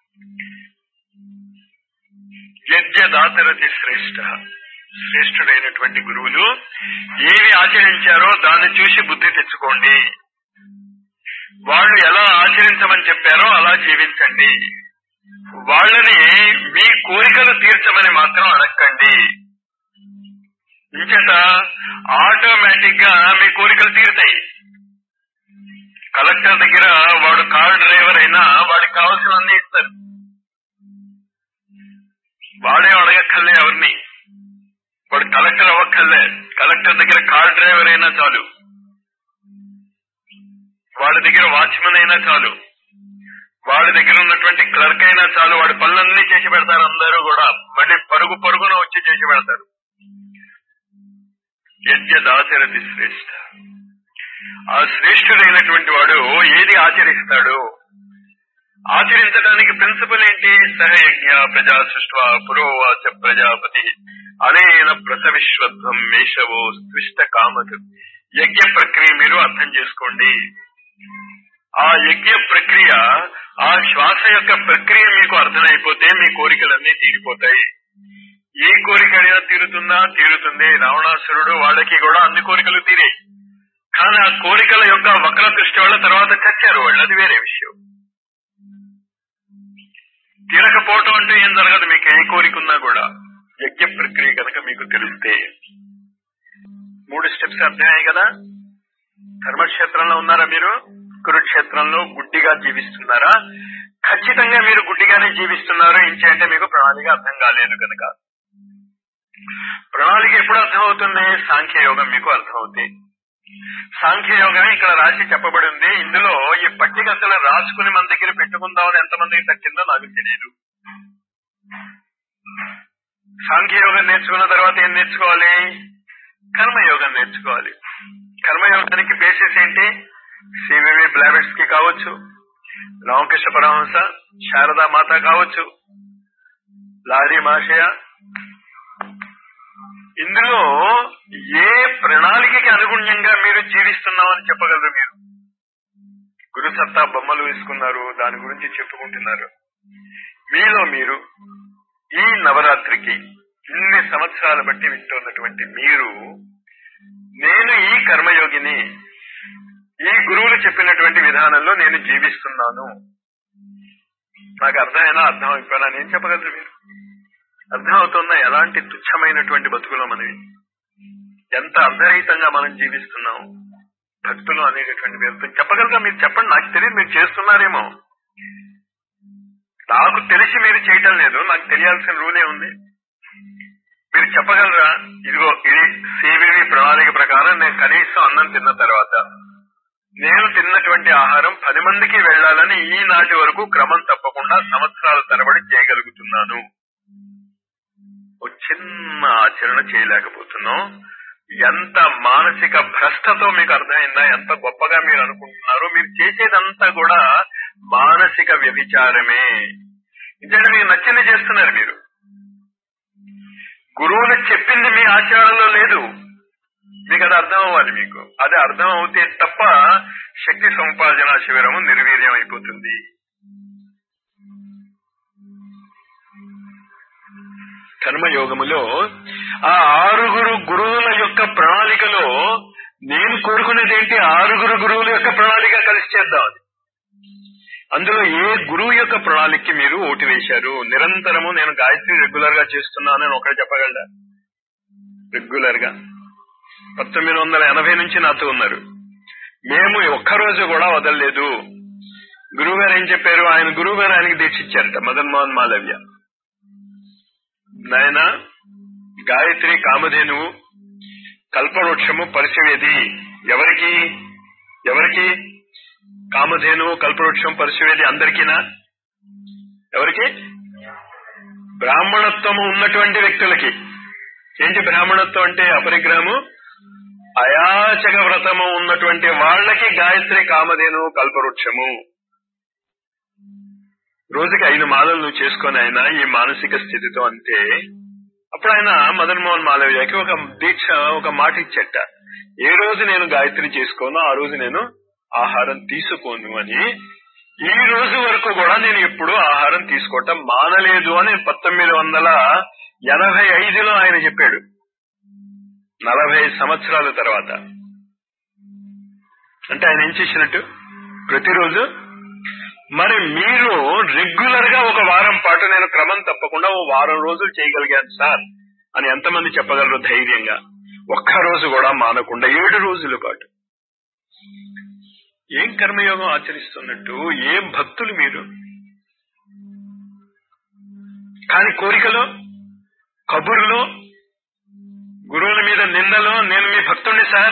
యజ్ఞదాతరతి శ్రేష్ఠ శ్రేష్ఠుడైనటువంటి గురువులు ఏవి ఆచరించారో దాన్ని చూసి బుద్ధి తెచ్చుకోండి వాళ్ళు ఎలా ఆచరించమని చెప్పారో అలా జీవించండి వాళ్ళని మీ కోరికలు తీర్చమని మాత్రం అడగండి ఇంచేత ఆటోమేటిక్ గా మీ కోరికలు తీరుతాయి కలెక్టర్ దగ్గర వాడు కార్ డ్రైవర్ అయినా వాడికి కావాల్సినవన్నీ ఇస్తారు వాడే అడగక్కర్లే ఎవరిని వాడు కలెక్టర్ అవ్వక్కర్లే కలెక్టర్ దగ్గర కార్ డ్రైవర్ అయినా చాలు వాడి దగ్గర వాచ్మెన్ అయినా చాలు వాడి దగ్గర ఉన్నటువంటి క్లర్క్ అయినా చాలు వాడి పనులన్నీ చేసి పెడతారు అందరూ కూడా మళ్ళీ పరుగు పరుగున వచ్చి చేసి పెడతారు యజ్ఞదాచరతి శ్రేష్ఠ ఆ శ్రేష్ఠుడైనటువంటి వాడు ఏది ఆచరిస్తాడు ఆచరించడానికి ప్రిన్సిపల్ ఏంటి సహయజ్ఞ ప్రజా సృష్ట పురోవాచ ప్రజాపతి అనేన ప్రసవిశ్వత్వం మేషవో స్పృష్ట కామతు యజ్ఞ ప్రక్రియ మీరు అర్థం చేసుకోండి ఆ యజ్ఞ ప్రక్రియ ఆ శ్వాస యొక్క ప్రక్రియ మీకు అర్థమైపోతే మీ కోరికలన్నీ తీరిపోతాయి ఏ కోరికైనా తీరుతుందా తీరుతుంది రావణాసురుడు వాళ్ళకి కూడా అన్ని కోరికలు తీరాయి కానీ ఆ కోరికల యొక్క వక్ర దృష్టి వల్ల తర్వాత చచ్చారు వాళ్ళు అది వేరే విషయం తీరకపోవటం అంటే ఏం జరగదు మీకు ఏ కోరిక ఉన్నా కూడా యజ్ఞ ప్రక్రియ కనుక మీకు తెలిస్తే మూడు స్టెప్స్ అర్థమయ్యాయి కదా ధర్మక్షేత్రంలో ఉన్నారా మీరు కురుక్షేత్రంలో గుడ్డిగా జీవిస్తున్నారా ఖచ్చితంగా మీరు గుడ్డిగానే జీవిస్తున్నారు ఇంచేంటే మీకు ప్రణాళిక అర్థం కాలేదు కనుక ప్రణాళిక ఎప్పుడు అర్థమవుతుంది సాంఖ్యయోగం మీకు అర్థమవుతుంది సాంఖ్యయోగమే ఇక్కడ రాసి చెప్పబడి ఉంది ఇందులో ఈ పట్టిక అసలు రాసుకుని మన దగ్గర పెట్టుకుందామని ఎంతమందికి తగ్గిందో నాకు తెలియదు సాంఖ్యయోగం నేర్చుకున్న తర్వాత ఏం నేర్చుకోవాలి కర్మయోగం నేర్చుకోవాలి కర్మయోగానికి బేసిస్ ఏంటి సివివి బ్లావెట్స్ కి కావచ్చు రామకృష్ణ పరమహంస శారదా మాత కావచ్చు లారీ మాషయ ఇందులో ఏ ప్రణాళికకి అనుగుణ్యంగా మీరు జీవిస్తున్నామని చెప్పగలరు మీరు గురు సత్తా బొమ్మలు వేసుకున్నారు దాని గురించి చెప్పుకుంటున్నారు మీలో మీరు ఈ నవరాత్రికి ఇన్ని సంవత్సరాలు బట్టి వింటున్నటువంటి మీరు నేను ఈ కర్మయోగిని ఈ గురువులు చెప్పినటువంటి విధానంలో నేను జీవిస్తున్నాను నాకు అర్థమైనా అర్థం అయిపోయినా నేను చెప్పగలరు మీరు అర్థం అవుతున్నా ఎలాంటి తుచ్చమైనటువంటి బతుకులో మనవి ఎంత అర్ధరహితంగా మనం జీవిస్తున్నాం భక్తులు అనేటటువంటి పేరుతో చెప్పగలరా మీరు చెప్పండి నాకు తెలియదు మీరు చేస్తున్నారేమో నాకు తెలిసి మీరు చేయటం లేదు నాకు తెలియాల్సిన రూలే ఉంది మీరు చెప్పగలరా ఇదిగో ఇది సివివి ప్రణాళిక ప్రకారం నేను కనీసం అన్నం తిన్న తర్వాత నేను తిన్నటువంటి ఆహారం పది మందికి వెళ్లాలని ఈనాటి వరకు క్రమం తప్పకుండా సంవత్సరాల తరబడి చేయగలుగుతున్నాను ఒక చిన్న ఆచరణ చేయలేకపోతున్నాం ఎంత మానసిక భ్రష్టతో మీకు అర్థమైందా ఎంత గొప్పగా మీరు అనుకుంటున్నారో మీరు చేసేదంతా కూడా మానసిక వ్యభిచారమే ఎందుకంటే మీకు నచ్చింది చేస్తున్నారు మీరు గురువులు చెప్పింది మీ ఆచరణలో లేదు మీకు అది అర్థం అవ్వాలి మీకు అది అర్థం అవుతే తప్ప శక్తి సముపార్జన శిబిరము నిర్వీర్యం అయిపోతుంది కర్మయోగములో ఆ ఆరుగురు గురువుల యొక్క ప్రణాళికలో నేను కోరుకునేది ఏంటి ఆరుగురు గురువుల యొక్క ప్రణాళిక కలిసి చేద్దాం అది అందులో ఏ గురువు యొక్క ప్రణాళికకి మీరు ఓటు వేశారు నిరంతరము నేను గాయత్రి రెగ్యులర్ గా చేస్తున్నాను అని ఒకటి చెప్పగలరా రెగ్యులర్ గా పంతొమ్మిది వందల ఎనభై నుంచి నాతో ఉన్నారు మేము ఒక్కరోజు కూడా వదలలేదు గురువు గారు ఏం చెప్పారు ఆయన గురువు గారు ఆయనకి దీక్ష ఇచ్చారట మదన్ మోహన్ మాలవ్య నాయన గాయత్రి కామధేనువు కల్పవృక్షము పరిశవేది ఎవరికి ఎవరికి కామధేనువు కల్పవృక్షం పరిశవేది అందరికీనా ఎవరికి బ్రాహ్మణత్వము ఉన్నటువంటి వ్యక్తులకి ఏంటి బ్రాహ్మణత్వం అంటే అపరిగ్రహము అయాచక వ్రతము ఉన్నటువంటి వాళ్ళకి గాయత్రి కామధేను కల్పవృక్షము రోజుకి ఐదు మాలలు నువ్వు చేసుకొని ఆయన ఈ మానసిక స్థితితో అంతే అప్పుడు ఆయన మదన్ మోహన్ మాలవ్యకి ఒక దీక్ష ఒక మాట ఇచ్చట ఏ రోజు నేను గాయత్రి చేసుకోను ఆ రోజు నేను ఆహారం తీసుకోను అని ఈ రోజు వరకు కూడా నేను ఎప్పుడు ఆహారం తీసుకోవటం మానలేదు అని పంతొమ్మిది వందల ఎనభై ఐదులో ఆయన చెప్పాడు నలభై సంవత్సరాల తర్వాత అంటే ఆయన ఏం చేసినట్టు ప్రతిరోజు మరి మీరు రెగ్యులర్ గా ఒక వారం పాటు నేను క్రమం తప్పకుండా ఓ వారం రోజులు చేయగలిగాను సార్ అని ఎంతమంది చెప్పగలరు ధైర్యంగా ఒక్క రోజు కూడా మానకుండా ఏడు రోజుల పాటు ఏం కర్మయోగం ఆచరిస్తున్నట్టు ఏం భక్తులు మీరు కాని కోరికలో కబుర్లో గురువుల మీద నిందలో నేను మీ భక్తుడిని సార్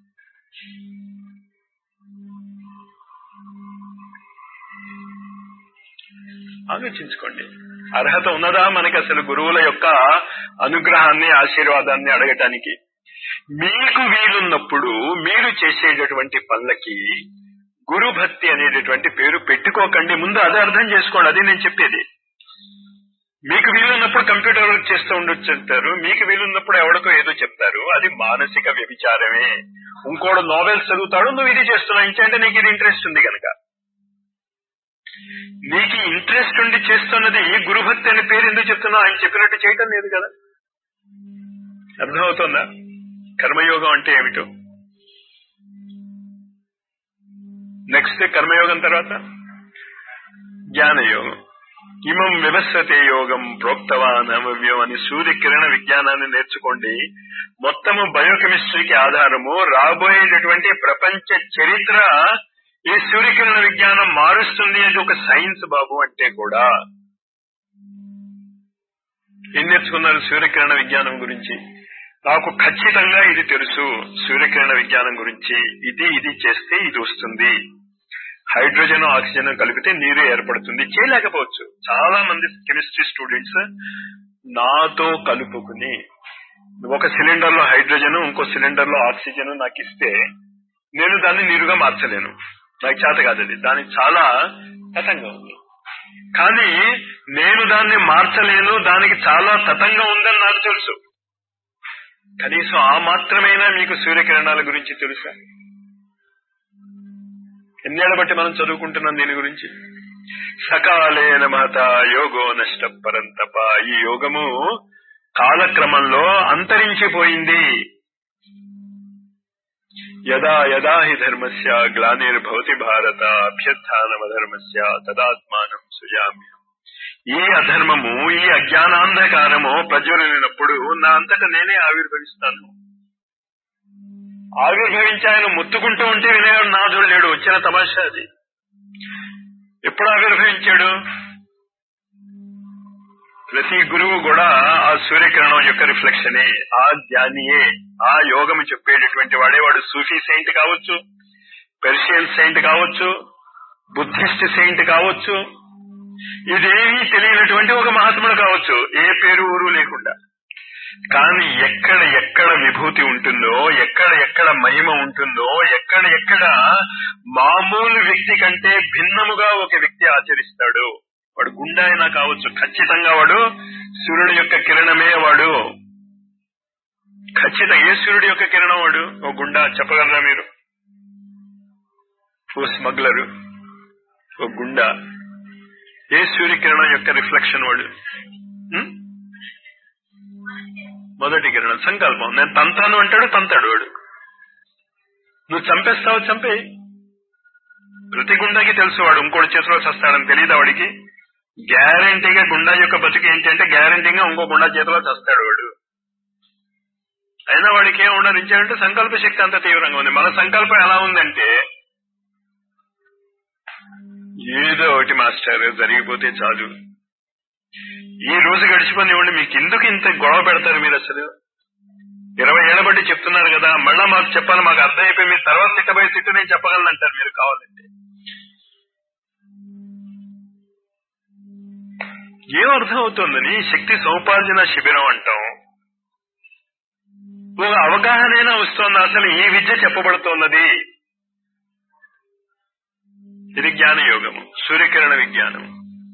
ఆలోచించుకోండి అర్హత ఉన్నదా మనకి అసలు గురువుల యొక్క అనుగ్రహాన్ని ఆశీర్వాదాన్ని అడగటానికి మీకు వీలున్నప్పుడు మీరు చేసేటటువంటి పనులకి గురు భక్తి అనేటటువంటి పేరు పెట్టుకోకండి ముందు అదే అర్థం చేసుకోండి అది నేను చెప్పేది మీకు వీలున్నప్పుడు కంప్యూటర్ వర్క్ చేస్తూ ఉండొచ్చు చెప్తారు మీకు వీలున్నప్పుడు ఎవరికో ఏదో చెప్తారు అది మానసిక వ్యభిచారమే ఇంకోడు నోవెల్స్ చదువుతాడు నువ్వు ఇది చేస్తున్నావు ఇంకంటే నీకు ఇది ఇంట్రెస్ట్ ఉంది కనుక నీకు ఇంట్రెస్ట్ ఉండి చేస్తున్నది గురుభక్తి అనే పేరు ఎందుకు చెప్తున్నావు ఆయన చెప్పినట్టు చేయటం లేదు కదా అర్థమవుతుందా కర్మయోగం అంటే ఏమిటో నెక్స్ట్ కర్మయోగం తర్వాత జ్ఞానయోగం ఇమం వివస్వతే యోగం ప్రోక్తవాన్ అమవ్యం అని సూర్యకిరణ విజ్ఞానాన్ని నేర్చుకోండి మొత్తము బయోకెమిస్ట్రీకి ఆధారము రాబోయేటటువంటి ప్రపంచ చరిత్ర ఈ సూర్యకిరణ విజ్ఞానం మారుస్తుంది అది ఒక సైన్స్ బాబు అంటే కూడా ఏం నేర్చుకున్నారు సూర్యకిరణ విజ్ఞానం గురించి నాకు ఖచ్చితంగా ఇది తెలుసు సూర్యకిరణ విజ్ఞానం గురించి ఇది ఇది చేస్తే ఇది వస్తుంది హైడ్రోజన్ ఆక్సిజన్ కలిపితే నీరు ఏర్పడుతుంది చేయలేకపోవచ్చు చాలా మంది కెమిస్ట్రీ స్టూడెంట్స్ నాతో కలుపుకుని ఒక సిలిండర్ లో హైడ్రోజన్ ఇంకో సిలిండర్ లో ఆక్సిజన్ నాకు ఇస్తే నేను దాన్ని నీరుగా మార్చలేను నాకు చేత కాదు అది దానికి చాలా తతంగా ఉంది కానీ నేను దాన్ని మార్చలేను దానికి చాలా తతంగా ఉందని నాకు తెలుసు కనీసం ఆ మాత్రమైనా మీకు సూర్యకిరణాల గురించి తెలుసా ఎన్నేళ్ల బట్టి మనం చదువుకుంటున్నాం దీని గురించి సకాలేన మహత యోగో నష్ట పరంతప ఈ యోగము కాలక్రమంలో అంతరించిపోయింది యదా యదా హి ధర్మస్య గ్లానిర్భవతి భారత అభ్యుత్నమధర్మస్య తదాత్మానం సుజామ్యం ఈ అధర్మము ఈ అజ్ఞానాంధకారము ప్రజ్వలినప్పుడు నా అంతటా నేనే ఆవిర్భవిస్తాను ఆవిర్భవించి ఆయన ముత్తుకుంటూ ఉంటే వినేవాడు నాథుడు లేడు వచ్చిన తమాషా అది ఎప్పుడు ఆవిర్భవించాడు ప్రతి గురువు కూడా ఆ సూర్యకిరణం యొక్క రిఫ్లెక్షనే ఆ ధ్యానియే ఆ యోగం చెప్పేటటువంటి వాడే వాడు సూఫీ సెయింట్ కావచ్చు పెర్షియన్ సెయింట్ కావచ్చు బుద్ధిస్ట్ సెయింట్ కావచ్చు ఇదేమీ తెలియనటువంటి ఒక మహాత్ముడు కావచ్చు ఏ పేరు ఊరు లేకుండా కానీ ఎక్కడ ఎక్కడ విభూతి ఉంటుందో ఎక్కడ ఎక్కడ మహిమ ఉంటుందో ఎక్కడ ఎక్కడ మామూలు వ్యక్తి కంటే భిన్నముగా ఒక వ్యక్తి ఆచరిస్తాడు వాడు గుండా అయినా కావచ్చు ఖచ్చితంగా వాడు సూర్యుడి యొక్క కిరణమే వాడు ఖచ్చితంగా ఏ సూర్యుడి యొక్క కిరణం వాడు ఓ గుండా చెప్పగలరా మీరు ఓ స్మగ్లరు ఓ గుండా ఏ సూర్యకిరణం యొక్క రిఫ్లెక్షన్ వాడు ఉం? మొదటి కిరణం సంకల్పం నేను తంతాను అంటాడు తంతాడు వాడు నువ్వు చంపేస్తావు చంపే ప్రతి గుండాకి తెలుసు వాడు ఇంకోటి చేతిలో చస్తాడని తెలియదు వాడికి గ్యారంటీగా గుండా యొక్క బతుకు ఏంటంటే గ్యారంటీగా ఇంకో గుండా చేతిలో చస్తాడు వాడు అయినా వాడికి ఏం ఉండదు ఇచ్చాడంటే సంకల్ప శక్తి అంత తీవ్రంగా ఉంది మన సంకల్పం ఎలా ఉందంటే ఏదో ఒకటి మాస్టర్ జరిగిపోతే చాలు ఈ రోజు గడిచిపోనివ్వండి మీకు ఎందుకు ఇంత గొడవ పెడతారు మీరు అసలు ఇరవై ఏళ్ల బట్టి చెప్తున్నారు కదా మళ్ళా మాకు చెప్పాలి మాకు అర్థం అయిపోయి మీరు తర్వాత తిట్టబోయే తిట్టు నేను చెప్పగలను అంటారు మీరు కావాలంటే ఏం అర్థం అవుతుందని శక్తి సౌపార్జన శిబిరం అంటాం ఒక అవగాహనైనా వస్తోంది అసలు ఈ విద్య చెప్పబడుతోన్నది ఇది జ్ఞాన యోగము సూర్యకిరణ విజ్ఞానం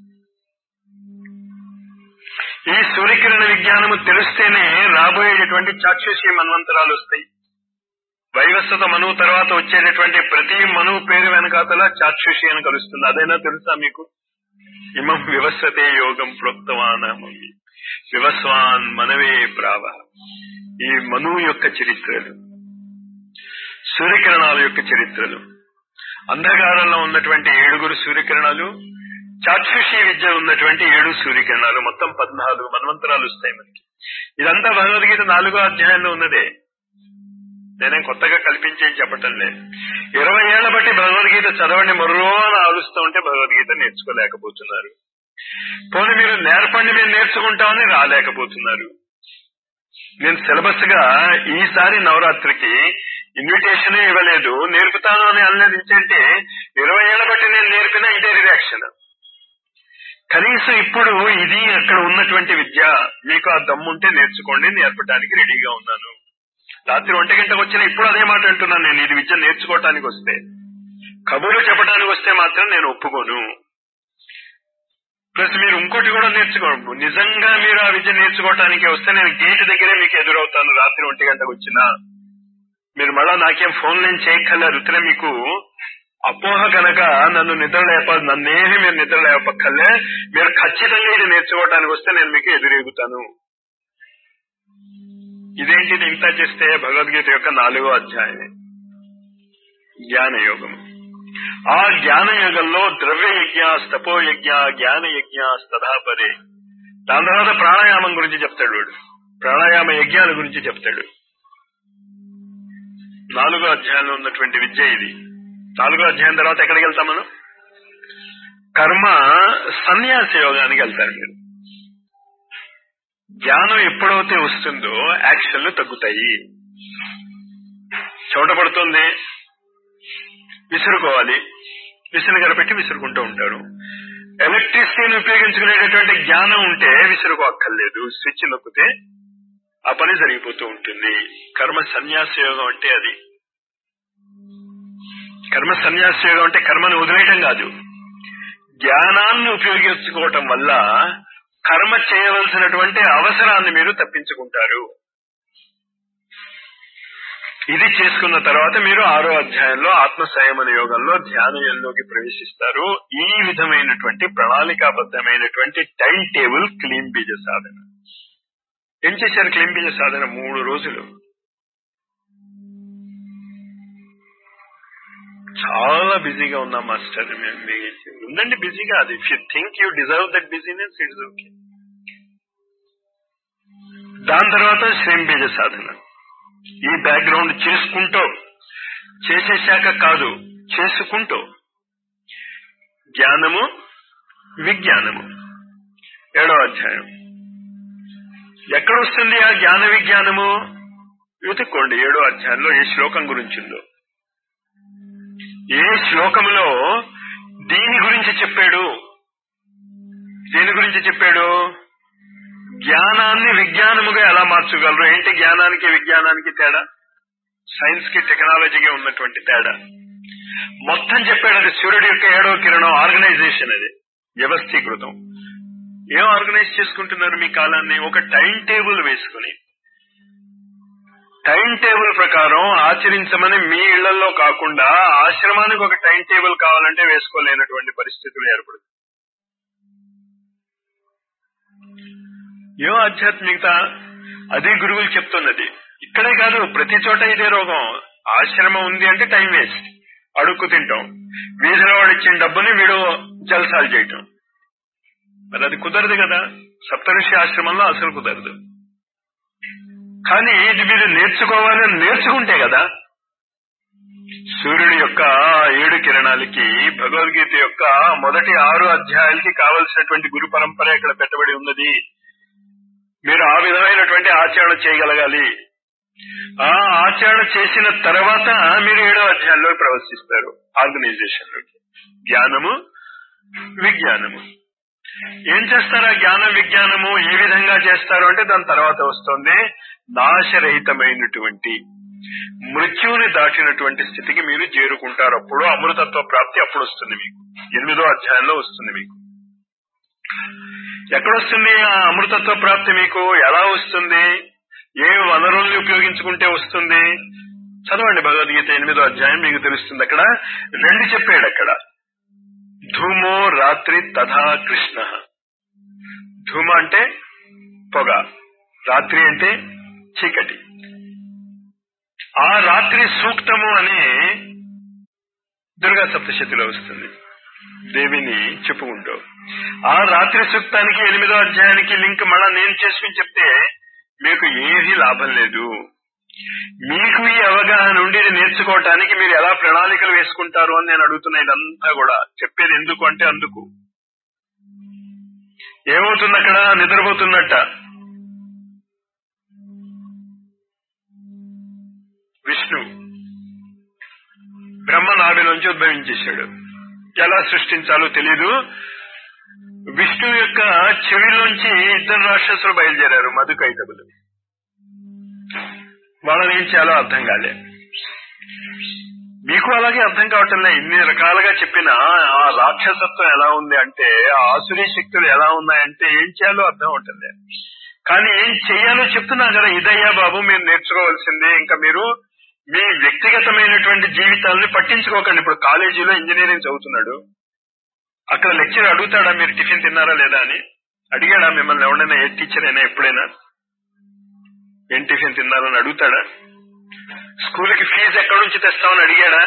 ఈ సూర్యకిరణ విజ్ఞానము తెలిస్తేనే రాబోయేటటువంటి చాక్షుషి మన్వంతరాలు వస్తాయి వైవస్వత మనువు తర్వాత వచ్చేటటువంటి ప్రతి మనువు పేరు వెనకాతల చాక్షుషి అని కలుస్తుంది అదైనా తెలుసా మీకు ఇమం వివస్వతే యోగం ప్రోక్తవానమం వివస్వాన్ మనవే ప్రావ ఈ మనువు యొక్క చరిత్రలు సూర్యకిరణాల యొక్క చరిత్రలు అంధకారంలో ఉన్నటువంటి ఏడుగురు సూర్యకిరణాలు చాక్షుషి విద్య ఉన్నటువంటి ఏడు సూర్యకిరణాలు మొత్తం పద్నాలుగు మన్వంతరాలు వస్తాయి మనకి ఇదంతా భగవద్గీత నాలుగో అధ్యాయంలో ఉన్నదే నేనేం కొత్తగా కల్పించేం చెప్పటం లేదు ఇరవై ఏళ్ల బట్టి భగవద్గీత చదవండి మరో అని ఆలుస్తూ ఉంటే భగవద్గీత నేర్చుకోలేకపోతున్నారు పోనీ మీరు నేర్పండి మేము నేర్చుకుంటామని రాలేకపోతున్నారు నేను సిలబస్ గా ఈసారి నవరాత్రికి ఇన్విటేషన్ ఇవ్వలేదు నేర్పుతాను అని అనలేదు ఏంటంటే ఇరవై ఏళ్ల బట్టి నేను నేర్పిన ఇదే రియాక్షన్ కనీసం ఇప్పుడు ఇది అక్కడ ఉన్నటువంటి విద్య మీకు ఆ దమ్ముంటే నేర్చుకోండి నేర్పడానికి రెడీగా ఉన్నాను రాత్రి ఒంటి గంటకు వచ్చిన ఇప్పుడు అదే మాట అంటున్నాను నేను ఇది విద్య నేర్చుకోవటానికి వస్తే కబుర్లు చెప్పడానికి వస్తే మాత్రం నేను ఒప్పుకోను ప్లస్ మీరు ఇంకోటి కూడా నేర్చుకో నిజంగా మీరు ఆ విద్య నేర్చుకోవటానికి వస్తే నేను గేట్ దగ్గరే మీకు ఎదురవుతాను రాత్రి ఒంటి గంటకు వచ్చినా మీరు మళ్ళా నాకేం ఫోన్ నేను చేయక్కర్లేదు రుతులే మీకు అపోహ కనుక నన్ను నిద్ర లేప నన్నేమి మీరు నిద్ర లేపక్కర్లే మీరు ఖచ్చితంగా ఇది నేర్చుకోవడానికి వస్తే నేను మీకు ఎదురెగుతాను ఇదేంటిది ఇంత చేస్తే భగవద్గీత యొక్క నాలుగో అధ్యాయం జ్ఞాన యోగం ఆ జ్ఞాన యోగంలో ద్రవ్య యజ్ఞ తపో యజ్ఞ జ్ఞాన యజ్ఞ తథాపరే దాని తర్వాత ప్రాణాయామం గురించి చెప్తాడు వాడు ప్రాణాయామ యజ్ఞాల గురించి చెప్తాడు నాలుగో అధ్యాయంలో ఉన్నటువంటి విద్య ఇది నాలుగో అధ్యాయం తర్వాత ఎక్కడికి వెళ్తాం మనం కర్మ సన్యాస యోగానికి వెళ్తారు మీరు జ్ఞానం ఎప్పుడైతే వస్తుందో యాక్షన్లు తగ్గుతాయి చెమట పడుతుంది విసురుకోవాలి విసురు గడపెట్టి విసురుకుంటూ ఉంటారు ఎలక్ట్రిసిటీని ఉపయోగించుకునేటటువంటి జ్ఞానం ఉంటే విసురుకోక్కర్లేదు స్విచ్ నొక్కితే ఆ పని జరిగిపోతూ ఉంటుంది కర్మ సన్యాస యోగం అంటే అది కర్మ సన్యాస యోగం అంటే కర్మను వదిలేయడం కాదు జ్ఞానాన్ని ఉపయోగించుకోవటం వల్ల కర్మ చేయవలసినటువంటి అవసరాన్ని మీరు తప్పించుకుంటారు ఇది చేసుకున్న తర్వాత మీరు ఆరో అధ్యాయంలో ఆత్మ సంయమన యోగంలో ధ్యానంలోకి ప్రవేశిస్తారు ఈ విధమైనటువంటి ప్రణాళికాబద్ధమైనటువంటి టైం టేబుల్ క్లీన్ బీజ సాధన ఏం చేశారు క్లీన్ బీజ సాధన మూడు రోజులు చాలా బిజీగా ఉన్నాం మాస్టర్ మేము మీ- ఉండండి బిజీగా అది if you think you deserve that business it's okay దాని తర్వాత శ్రీం బీజ సాధన ఈ బ్యాక్గ్రౌండ్ చేసుకుంటూ చేసేశాక కాదు చేసుకుంటూ జ్ఞానము విజ్ఞానము ఏడో అధ్యాయం ఎక్కడ వస్తుంది ఆ జ్ఞాన విజ్ఞానము వెతుక్కోండి ఏడో అధ్యాయంలో ఏ శ్లోకం గురించిందో ఏ శ్లోకములో దీని గురించి చెప్పాడు దేని గురించి చెప్పాడు జ్ఞానాన్ని విజ్ఞానముగా ఎలా మార్చగలరు ఏంటి జ్ఞానానికి విజ్ఞానానికి తేడా సైన్స్ కి టెక్నాలజీకి ఉన్నటువంటి తేడా మొత్తం చెప్పాడు అది సూర్యుడి యొక్క ఏడవ కిరణం ఆర్గనైజేషన్ అది వ్యవస్థీకృతం ఏం ఆర్గనైజ్ చేసుకుంటున్నారు మీ కాలాన్ని ఒక టైం టేబుల్ వేసుకుని టైం టేబుల్ ప్రకారం ఆచరించమని మీ ఇళ్లలో కాకుండా ఆశ్రమానికి ఒక టైం టేబుల్ కావాలంటే వేసుకోలేనటువంటి పరిస్థితులు ఏర్పడుతుంది ఏం ఆధ్యాత్మికత అదే గురువులు చెప్తున్నది ఇక్కడే కాదు ప్రతి చోట ఇదే రోగం ఆశ్రమం ఉంది అంటే టైం వేస్ట్ అడుక్కు తింటాం వీధిలో వాడు ఇచ్చిన డబ్బుని వీడు జల్సాలు చేయటం మరి అది కుదరదు కదా సప్తఋషి ఆశ్రమంలో అసలు కుదరదు కానీ ఇది మీరు నేర్చుకోవాలని నేర్చుకుంటే కదా సూర్యుడి యొక్క ఏడు కిరణాలకి భగవద్గీత యొక్క మొదటి ఆరు అధ్యాయాలకి కావలసినటువంటి గురు పరంపర ఇక్కడ పెట్టబడి ఉన్నది మీరు ఆ విధమైనటువంటి ఆచరణ చేయగలగాలి ఆ ఆచరణ చేసిన తర్వాత మీరు ఏడో అధ్యాయంలో ప్రవేశిస్తారు ఆర్గనైజేషన్ లోకి జ్ఞానము విజ్ఞానము ఏం చేస్తారా జ్ఞానం విజ్ఞానము ఏ విధంగా చేస్తారు అంటే దాని తర్వాత వస్తుంది నాశరహితమైనటువంటి మృత్యువుని దాటినటువంటి స్థితికి మీరు చేరుకుంటారు అప్పుడు అమృతత్వ ప్రాప్తి అప్పుడు వస్తుంది మీకు ఎనిమిదో అధ్యాయంలో వస్తుంది మీకు ఎక్కడొస్తుంది ఆ అమృతత్వ ప్రాప్తి మీకు ఎలా వస్తుంది ఏ వనరుల్ని ఉపయోగించుకుంటే వస్తుంది చదవండి భగవద్గీత ఎనిమిదో అధ్యాయం మీకు తెలుస్తుంది అక్కడ రెండు చెప్పాడు అక్కడ ధూమో రాత్రి తథా కృష్ణ ధూమ అంటే పొగ రాత్రి అంటే చీకటి ఆ రాత్రి సూక్తము అని దుర్గా సప్తశతిలో వస్తుంది దేవిని చెప్పుకుంటూ ఆ రాత్రి సూక్తానికి ఎనిమిదో అధ్యాయానికి లింక్ మళ్ళా నేను చేసుకుని చెప్తే మీకు ఏది లాభం లేదు మీకు ఈ అవగాహన నుండి ఇది నేర్చుకోవటానికి మీరు ఎలా ప్రణాళికలు వేసుకుంటారు అని నేను అడుగుతున్నా ఇదంతా కూడా చెప్పేది ఎందుకు అంటే అందుకు ఏమవుతుంది అక్కడ నిద్రపోతున్నట్ట విష్ణు బ్రహ్మ నాభిలోంచి ఉద్భవించేశాడు ఎలా సృష్టించాలో తెలీదు విష్ణు యొక్క చెవిలోంచి ఇద్దరు రాక్షసులు బయలుదేరారు మధుకైతములు వాళ్ళని ఏం చేయాలో అర్థం కాలే మీకు అలాగే అర్థం కావటంలే ఇన్ని రకాలుగా చెప్పిన ఆ రాక్షసత్వం ఎలా ఉంది అంటే ఆ ఆసురీ శక్తులు ఎలా ఉన్నాయంటే ఏం చేయాలో అర్థం అవుతుంది కానీ ఏం చెయ్యాలో చెప్తున్నా కదా ఇదయ్యా బాబు మీరు నేర్చుకోవాల్సిందే ఇంకా మీరు మీ వ్యక్తిగతమైనటువంటి జీవితాలని పట్టించుకోకండి ఇప్పుడు కాలేజీలో ఇంజనీరింగ్ చదువుతున్నాడు అక్కడ లెక్చర్ అడుగుతాడా మీరు టిఫిన్ తిన్నారా లేదా అని అడిగాడా మిమ్మల్ని ఎవరైనా ఏ టీచర్ అయినా ఎప్పుడైనా ఏం టిఫిన్ తిన్నారని అడుగుతాడా స్కూల్కి ఫీజు ఎక్కడి నుంచి తెస్తావని అడిగాడా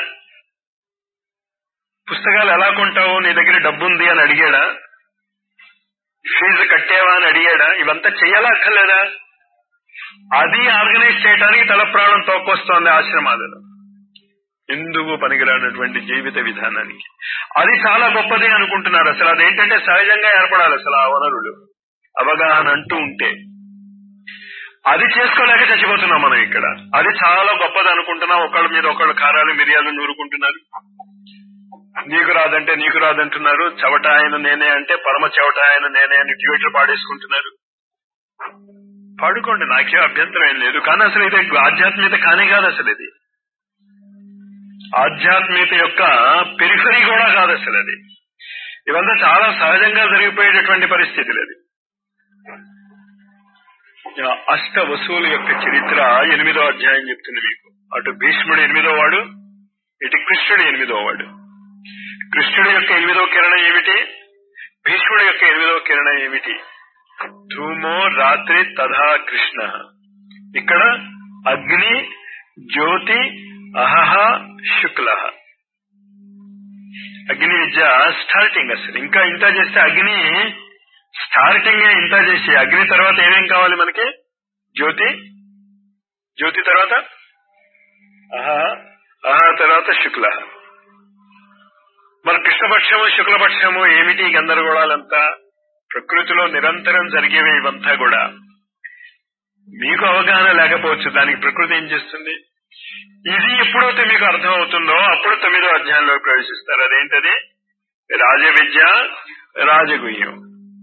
పుస్తకాలు ఎలా కొంటావు నీ దగ్గర డబ్బు ఉంది అని అడిగాడా ఫీజు కట్టేవా అని అడిగాడా ఇవంతా చెయ్యాలా అక్కర్లేదా అది ఆర్గనైజ్ చేయడానికి తల ప్రాణం తోకొస్తోంది ఆశ్రమాలలో ఎందుకు పనికిరానటువంటి జీవిత విధానానికి అది చాలా గొప్పది అనుకుంటున్నారు అసలు అదేంటంటే సహజంగా ఏర్పడాలి అసలు ఆ వనరులు అవగాహన అంటూ ఉంటే అది చేసుకోలేక చచ్చిపోతున్నాం మనం ఇక్కడ అది చాలా గొప్పది అనుకుంటున్నాం ఒకళ్ళ మీద ఒకళ్ళు కారాలు మిరియాలు నూరుకుంటున్నారు నీకు రాదంటే నీకు రాదంటున్నారు చవట ఆయన నేనే అంటే పరమ చెవట ఆయన నేనే అని ట్యూట్లు పాడేసుకుంటున్నారు పాడుకోండి నాకే అభ్యంతరం ఏం లేదు కానీ అసలు ఇది ఆధ్యాత్మికత కానే కాదు అసలు ఇది ఆధ్యాత్మికత యొక్క పెరిఫరీ కూడా కాదు అసలు అది ఇవంతా చాలా సహజంగా జరిగిపోయేటటువంటి పరిస్థితులు అది అష్ట వసూలు యొక్క చరిత్ర ఎనిమిదో అధ్యాయం చెప్తుంది మీకు అటు భీష్ముడు ఎనిమిదో వాడు ఇటు కృష్ణుడు ఎనిమిదో వాడు కృష్ణుడు యొక్క ఎనిమిదో కిరణం ఏమిటి భీష్ముడు యొక్క ఎనిమిదో కిరణం ఏమిటి ధూమో రాత్రి తథా కృష్ణ ఇక్కడ అగ్ని జ్యోతి అహహ శుక్ల అగ్ని విద్య స్టార్టింగ్ అసలు ఇంకా ఇంత చేస్తే అగ్ని స్టార్టింగ్ ఇంత చేసి అగ్ని తర్వాత ఏమేం కావాలి మనకి జ్యోతి జ్యోతి తర్వాత ఆహా ఆహా తర్వాత శుక్ల మరి కృష్ణపక్షము శుక్లపక్షము ఏమిటి ఈ గందరగోళాలంతా ప్రకృతిలో నిరంతరం జరిగేవి ఇవంతా కూడా మీకు అవగాహన లేకపోవచ్చు దానికి ప్రకృతి ఏం చేస్తుంది ఇది ఎప్పుడైతే మీకు అర్థం అవుతుందో అప్పుడు తొమ్మిదో అధ్యాయంలో ప్రవేశిస్తారు అదేంటది రాజ విద్య రాజగుహ్యం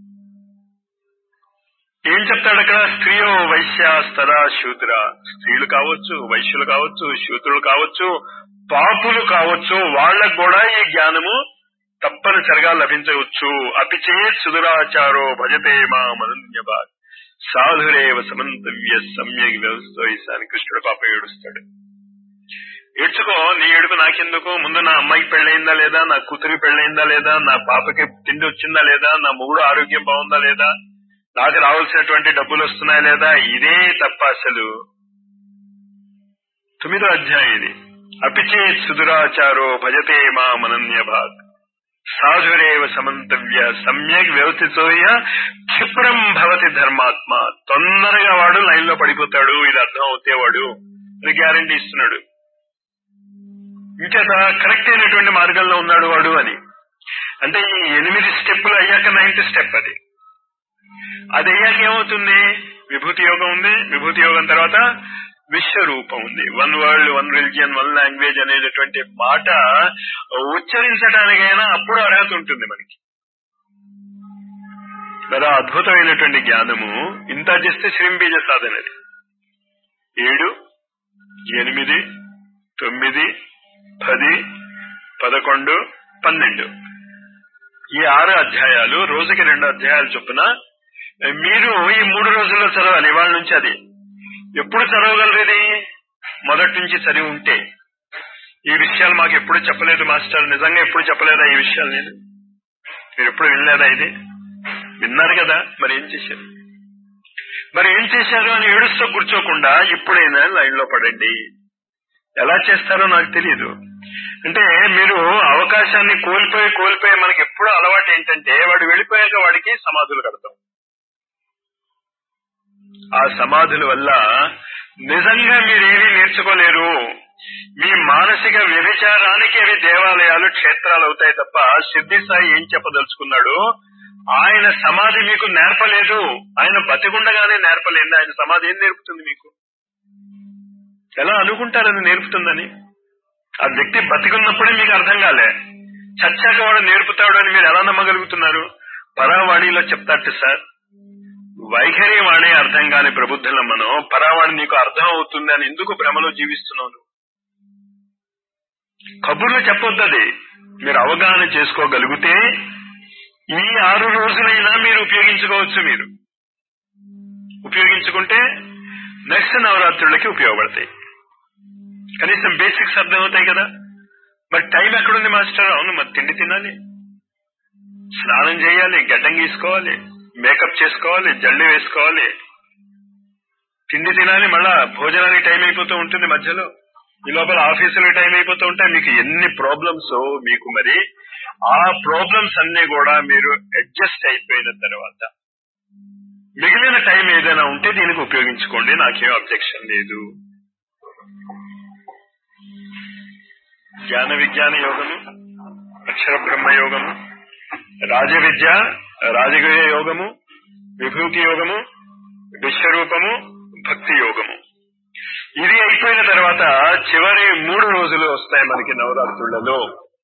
ఏం చెప్తాడు అక్కడ స్త్రీయో వైశ్య స్తరా శూద్ర స్త్రీలు కావచ్చు వైశ్యులు కావచ్చు శూద్రులు కావచ్చు పాపులు కావచ్చు వాళ్ళకు కూడా ఈ జ్ఞానము తప్పనిసరిగా లభించవచ్చు అపిచే సుదురాచారో భజతే మా మనన్యభా సాధురేవ సమంతవ్య సమ్యక్ వ్యవస్థ అని కృష్ణుడు పాప ఏడుస్తాడు ఏడ్చుకో నీ ఏడుపు నాకెందుకు ముందు నా అమ్మాయికి పెళ్ళయిందా లేదా నా కూతురికి పెళ్ళయిందా లేదా నా పాపకి తిండి వచ్చిందా లేదా నా మొగుడు ఆరోగ్యం బాగుందా లేదా నాకు రావాల్సినటువంటి డబ్బులు వస్తున్నాయా లేదా ఇదే తప్ప అసలు తొమ్మిదో అధ్యాయం ఇది అపిచే సుదురాచారో భజతే మా మనన్యభాగ్ సాధురేవ సమంతవ్య సమ్యక్ వ్యవస్థితోయ క్షిప్రం భవతి ధర్మాత్మ తొందరగా వాడు లైన్ లో పడిపోతాడు ఇది అర్థం అవుతే వాడు అని గ్యారంటీ ఇస్తున్నాడు ఇంకేత కరెక్ట్ అయినటువంటి మార్గంలో ఉన్నాడు వాడు అని అంటే ఈ ఎనిమిది స్టెప్పులు అయ్యాక నైన్త్ స్టెప్ అది అది అయ్యాక ఏమవుతుంది విభూతి యోగం ఉంది విభూతి యోగం తర్వాత విశ్వరూపం ఉంది one world one religion one language అనేటటువంటి మాట ఉచ్చరించడానికైనా అప్పుడు అర్హత ఉంటుంది మనకి మరి ఆ అద్భుతమైనటువంటి జ్ఞానము ఇంత చేస్తే శ్రీంబీజ సాధనది ఏడు ఎనిమిది తొమ్మిది పది పదకొండు పన్నెండు ఈ ఆరు అధ్యాయాలు రోజుకి రెండు అధ్యాయాలు చొప్పున మీరు ఈ మూడు రోజుల్లో చదవాలి ఇవాళ నుంచి అది ఎప్పుడు చదవగలరు ఇది మొదటి నుంచి చదివి ఉంటే ఈ విషయాలు మాకు ఎప్పుడు చెప్పలేదు మాస్టర్ నిజంగా ఎప్పుడు చెప్పలేదా ఈ విషయాలు నేను మీరు ఎప్పుడు వినలేదా ఇది విన్నారు కదా మరి ఏం చేశారు మరి ఏం చేశారు అని ఏడుస్తూ కూర్చోకుండా ఇప్పుడైనా లైన్ లో పడండి ఎలా చేస్తారో నాకు తెలియదు అంటే మీరు అవకాశాన్ని కోల్పోయి కోల్పోయి మనకి ఎప్పుడూ అలవాటు ఏంటంటే వాడు వెళ్ళిపోయాక వాడికి సమాధులు కడతాం ఆ సమాధుల వల్ల నిజంగా మీరేమీ నేర్చుకోలేరు మీ మానసిక వ్యభిచారానికి అవి దేవాలయాలు క్షేత్రాలు అవుతాయి తప్ప సిద్ధి సాయి ఏం చెప్పదలుచుకున్నాడు ఆయన సమాధి మీకు నేర్పలేదు ఆయన బతికుండగానే నేర్పలేదు ఆయన సమాధి ఏం నేర్పుతుంది మీకు ఎలా అనుకుంటారని నేర్పుతుందని ఆ వ్యక్తి బతికున్నప్పుడే మీకు అర్థం కాలే చచ్చాక వాడు నేర్పుతాడు అని మీరు ఎలా నమ్మగలుగుతున్నారు పరావాణిలో చెప్తాట సార్ వైఖరి వాడే అర్థం కాని ప్రబుద్ధులం మనం పరావాణి నీకు అర్థం అవుతుంది అని ఎందుకు భ్రమలో జీవిస్తున్నావు కబుర్లు చెప్పొద్దది మీరు అవగాహన చేసుకోగలిగితే ఈ ఆరు రోజులైనా మీరు ఉపయోగించుకోవచ్చు మీరు ఉపయోగించుకుంటే నెక్స్ట్ నవరాత్రులకి ఉపయోగపడతాయి కనీసం బేసిక్స్ అర్థమవుతాయి కదా మరి టైం ఎక్కడుంది మాస్టర్ అవును మరి తిండి తినాలి స్నానం చేయాలి గడ్డం గీసుకోవాలి మేకప్ చేసుకోవాలి జల్లి వేసుకోవాలి తిండి తినాలి మళ్ళా భోజనానికి టైం అయిపోతూ ఉంటుంది మధ్యలో ఈ లోపల ఆఫీసులో టైం అయిపోతూ ఉంటాయి మీకు ఎన్ని ప్రాబ్లమ్స్ మీకు మరి ఆ ప్రాబ్లమ్స్ అన్ని కూడా మీరు అడ్జస్ట్ అయిపోయిన తర్వాత మిగిలిన టైం ఏదైనా ఉంటే దీనికి ఉపయోగించుకోండి నాకేం అబ్జెక్షన్ లేదు జ్ఞాన విజ్ఞాన యోగము అక్షర బ్రహ్మ యోగము రాజ విద్య రాజగయ యోగము విభూతి యోగము విశ్వరూపము భక్తి యోగము ఇది అయిపోయిన తర్వాత చివరి మూడు రోజులు వస్తాయి మనకి నవరాత్రులలో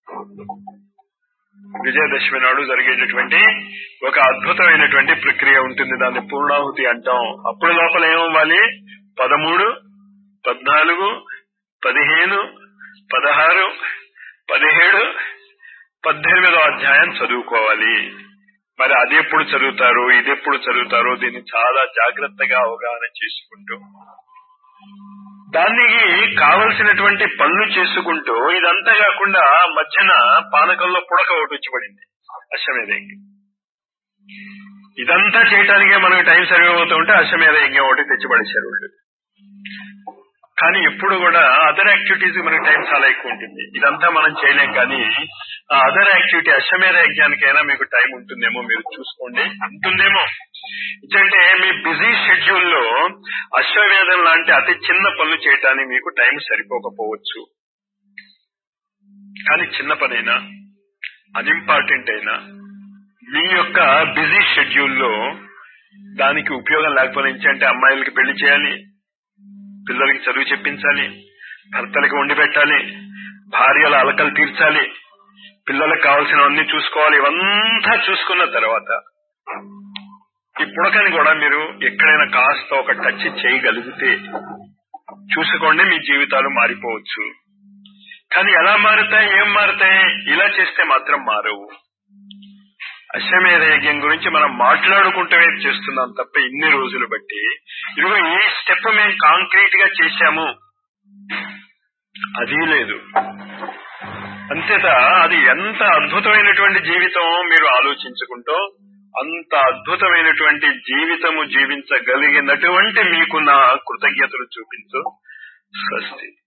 విజయదశమి నాడు జరిగేటటువంటి ఒక అద్భుతమైనటువంటి ప్రక్రియ ఉంటుంది దాన్ని పూర్ణాహుతి అంటాం అప్పుడు లోపల ఏమవ్వాలి పదమూడు పద్నాలుగు పదిహేను పదహారు పదిహేడు పద్దెనిమిదో అధ్యాయం చదువుకోవాలి మరి అది ఎప్పుడు చదువుతారు ఇది ఎప్పుడు చదువుతారో దీన్ని చాలా జాగ్రత్తగా అవగాహన చేసుకుంటూ దానికి కావలసినటువంటి పనులు చేసుకుంటూ ఇదంతా కాకుండా మధ్యన పానకంలో పుడక ఒకటి వచ్చి పడింది అశ్వమేధ యజ్ఞం ఇదంతా చేయటానికే మనకు టైం సరిపోతూ ఉంటే అశ్వమేధ యజ్ఞం ఒకటి తెచ్చిపడేశారు వాళ్ళు కానీ ఎప్పుడు కూడా అదర్ యాక్టివిటీస్ మనకి టైం చాలా ఎక్కువ ఉంటుంది ఇదంతా మనం చేయలేం కానీ ఆ అదర్ యాక్టివిటీ అశ్వమేధ యజ్ఞానికైనా మీకు టైం ఉంటుందేమో మీరు చూసుకోండి ఉంటుందేమో ఎందుకంటే మీ బిజీ షెడ్యూల్ లో అశ్వవేదం లాంటి అతి చిన్న పనులు చేయటానికి మీకు టైం సరిపోకపోవచ్చు కానీ చిన్న పనైనా అన్ఇంపార్టెంట్ అయినా మీ యొక్క బిజీ షెడ్యూల్లో దానికి ఉపయోగం లేకపోతే అంటే అమ్మాయిలకి పెళ్లి చేయాలి పిల్లలకి చదువు చెప్పించాలి భర్తలకి వండి పెట్టాలి భార్యల అలకలు తీర్చాలి పిల్లలకు కావాల్సినవన్నీ చూసుకోవాలి ఇవంతా చూసుకున్న తర్వాత ఈ పుడకని కూడా మీరు ఎక్కడైనా కాస్త ఒక టచ్ చేయగలిగితే చూసుకోండి మీ జీవితాలు మారిపోవచ్చు కానీ ఎలా మారుతాయి ఏం మారుతాయి ఇలా చేస్తే మాత్రం మారవు అశ్వమేధ యజ్ఞం గురించి మనం మాట్లాడుకుంటూనే చేస్తున్నాం తప్ప ఇన్ని రోజులు బట్టి ఇదిగో ఈ స్టెప్ మేము కాంక్రీట్ గా చేశాము అది లేదు అంతేత అది ఎంత అద్భుతమైనటువంటి జీవితం మీరు ఆలోచించుకుంటూ అంత అద్భుతమైనటువంటి జీవితము జీవించగలిగినటువంటి మీకు నా కృతజ్ఞతలు చూపించు స్వస్తి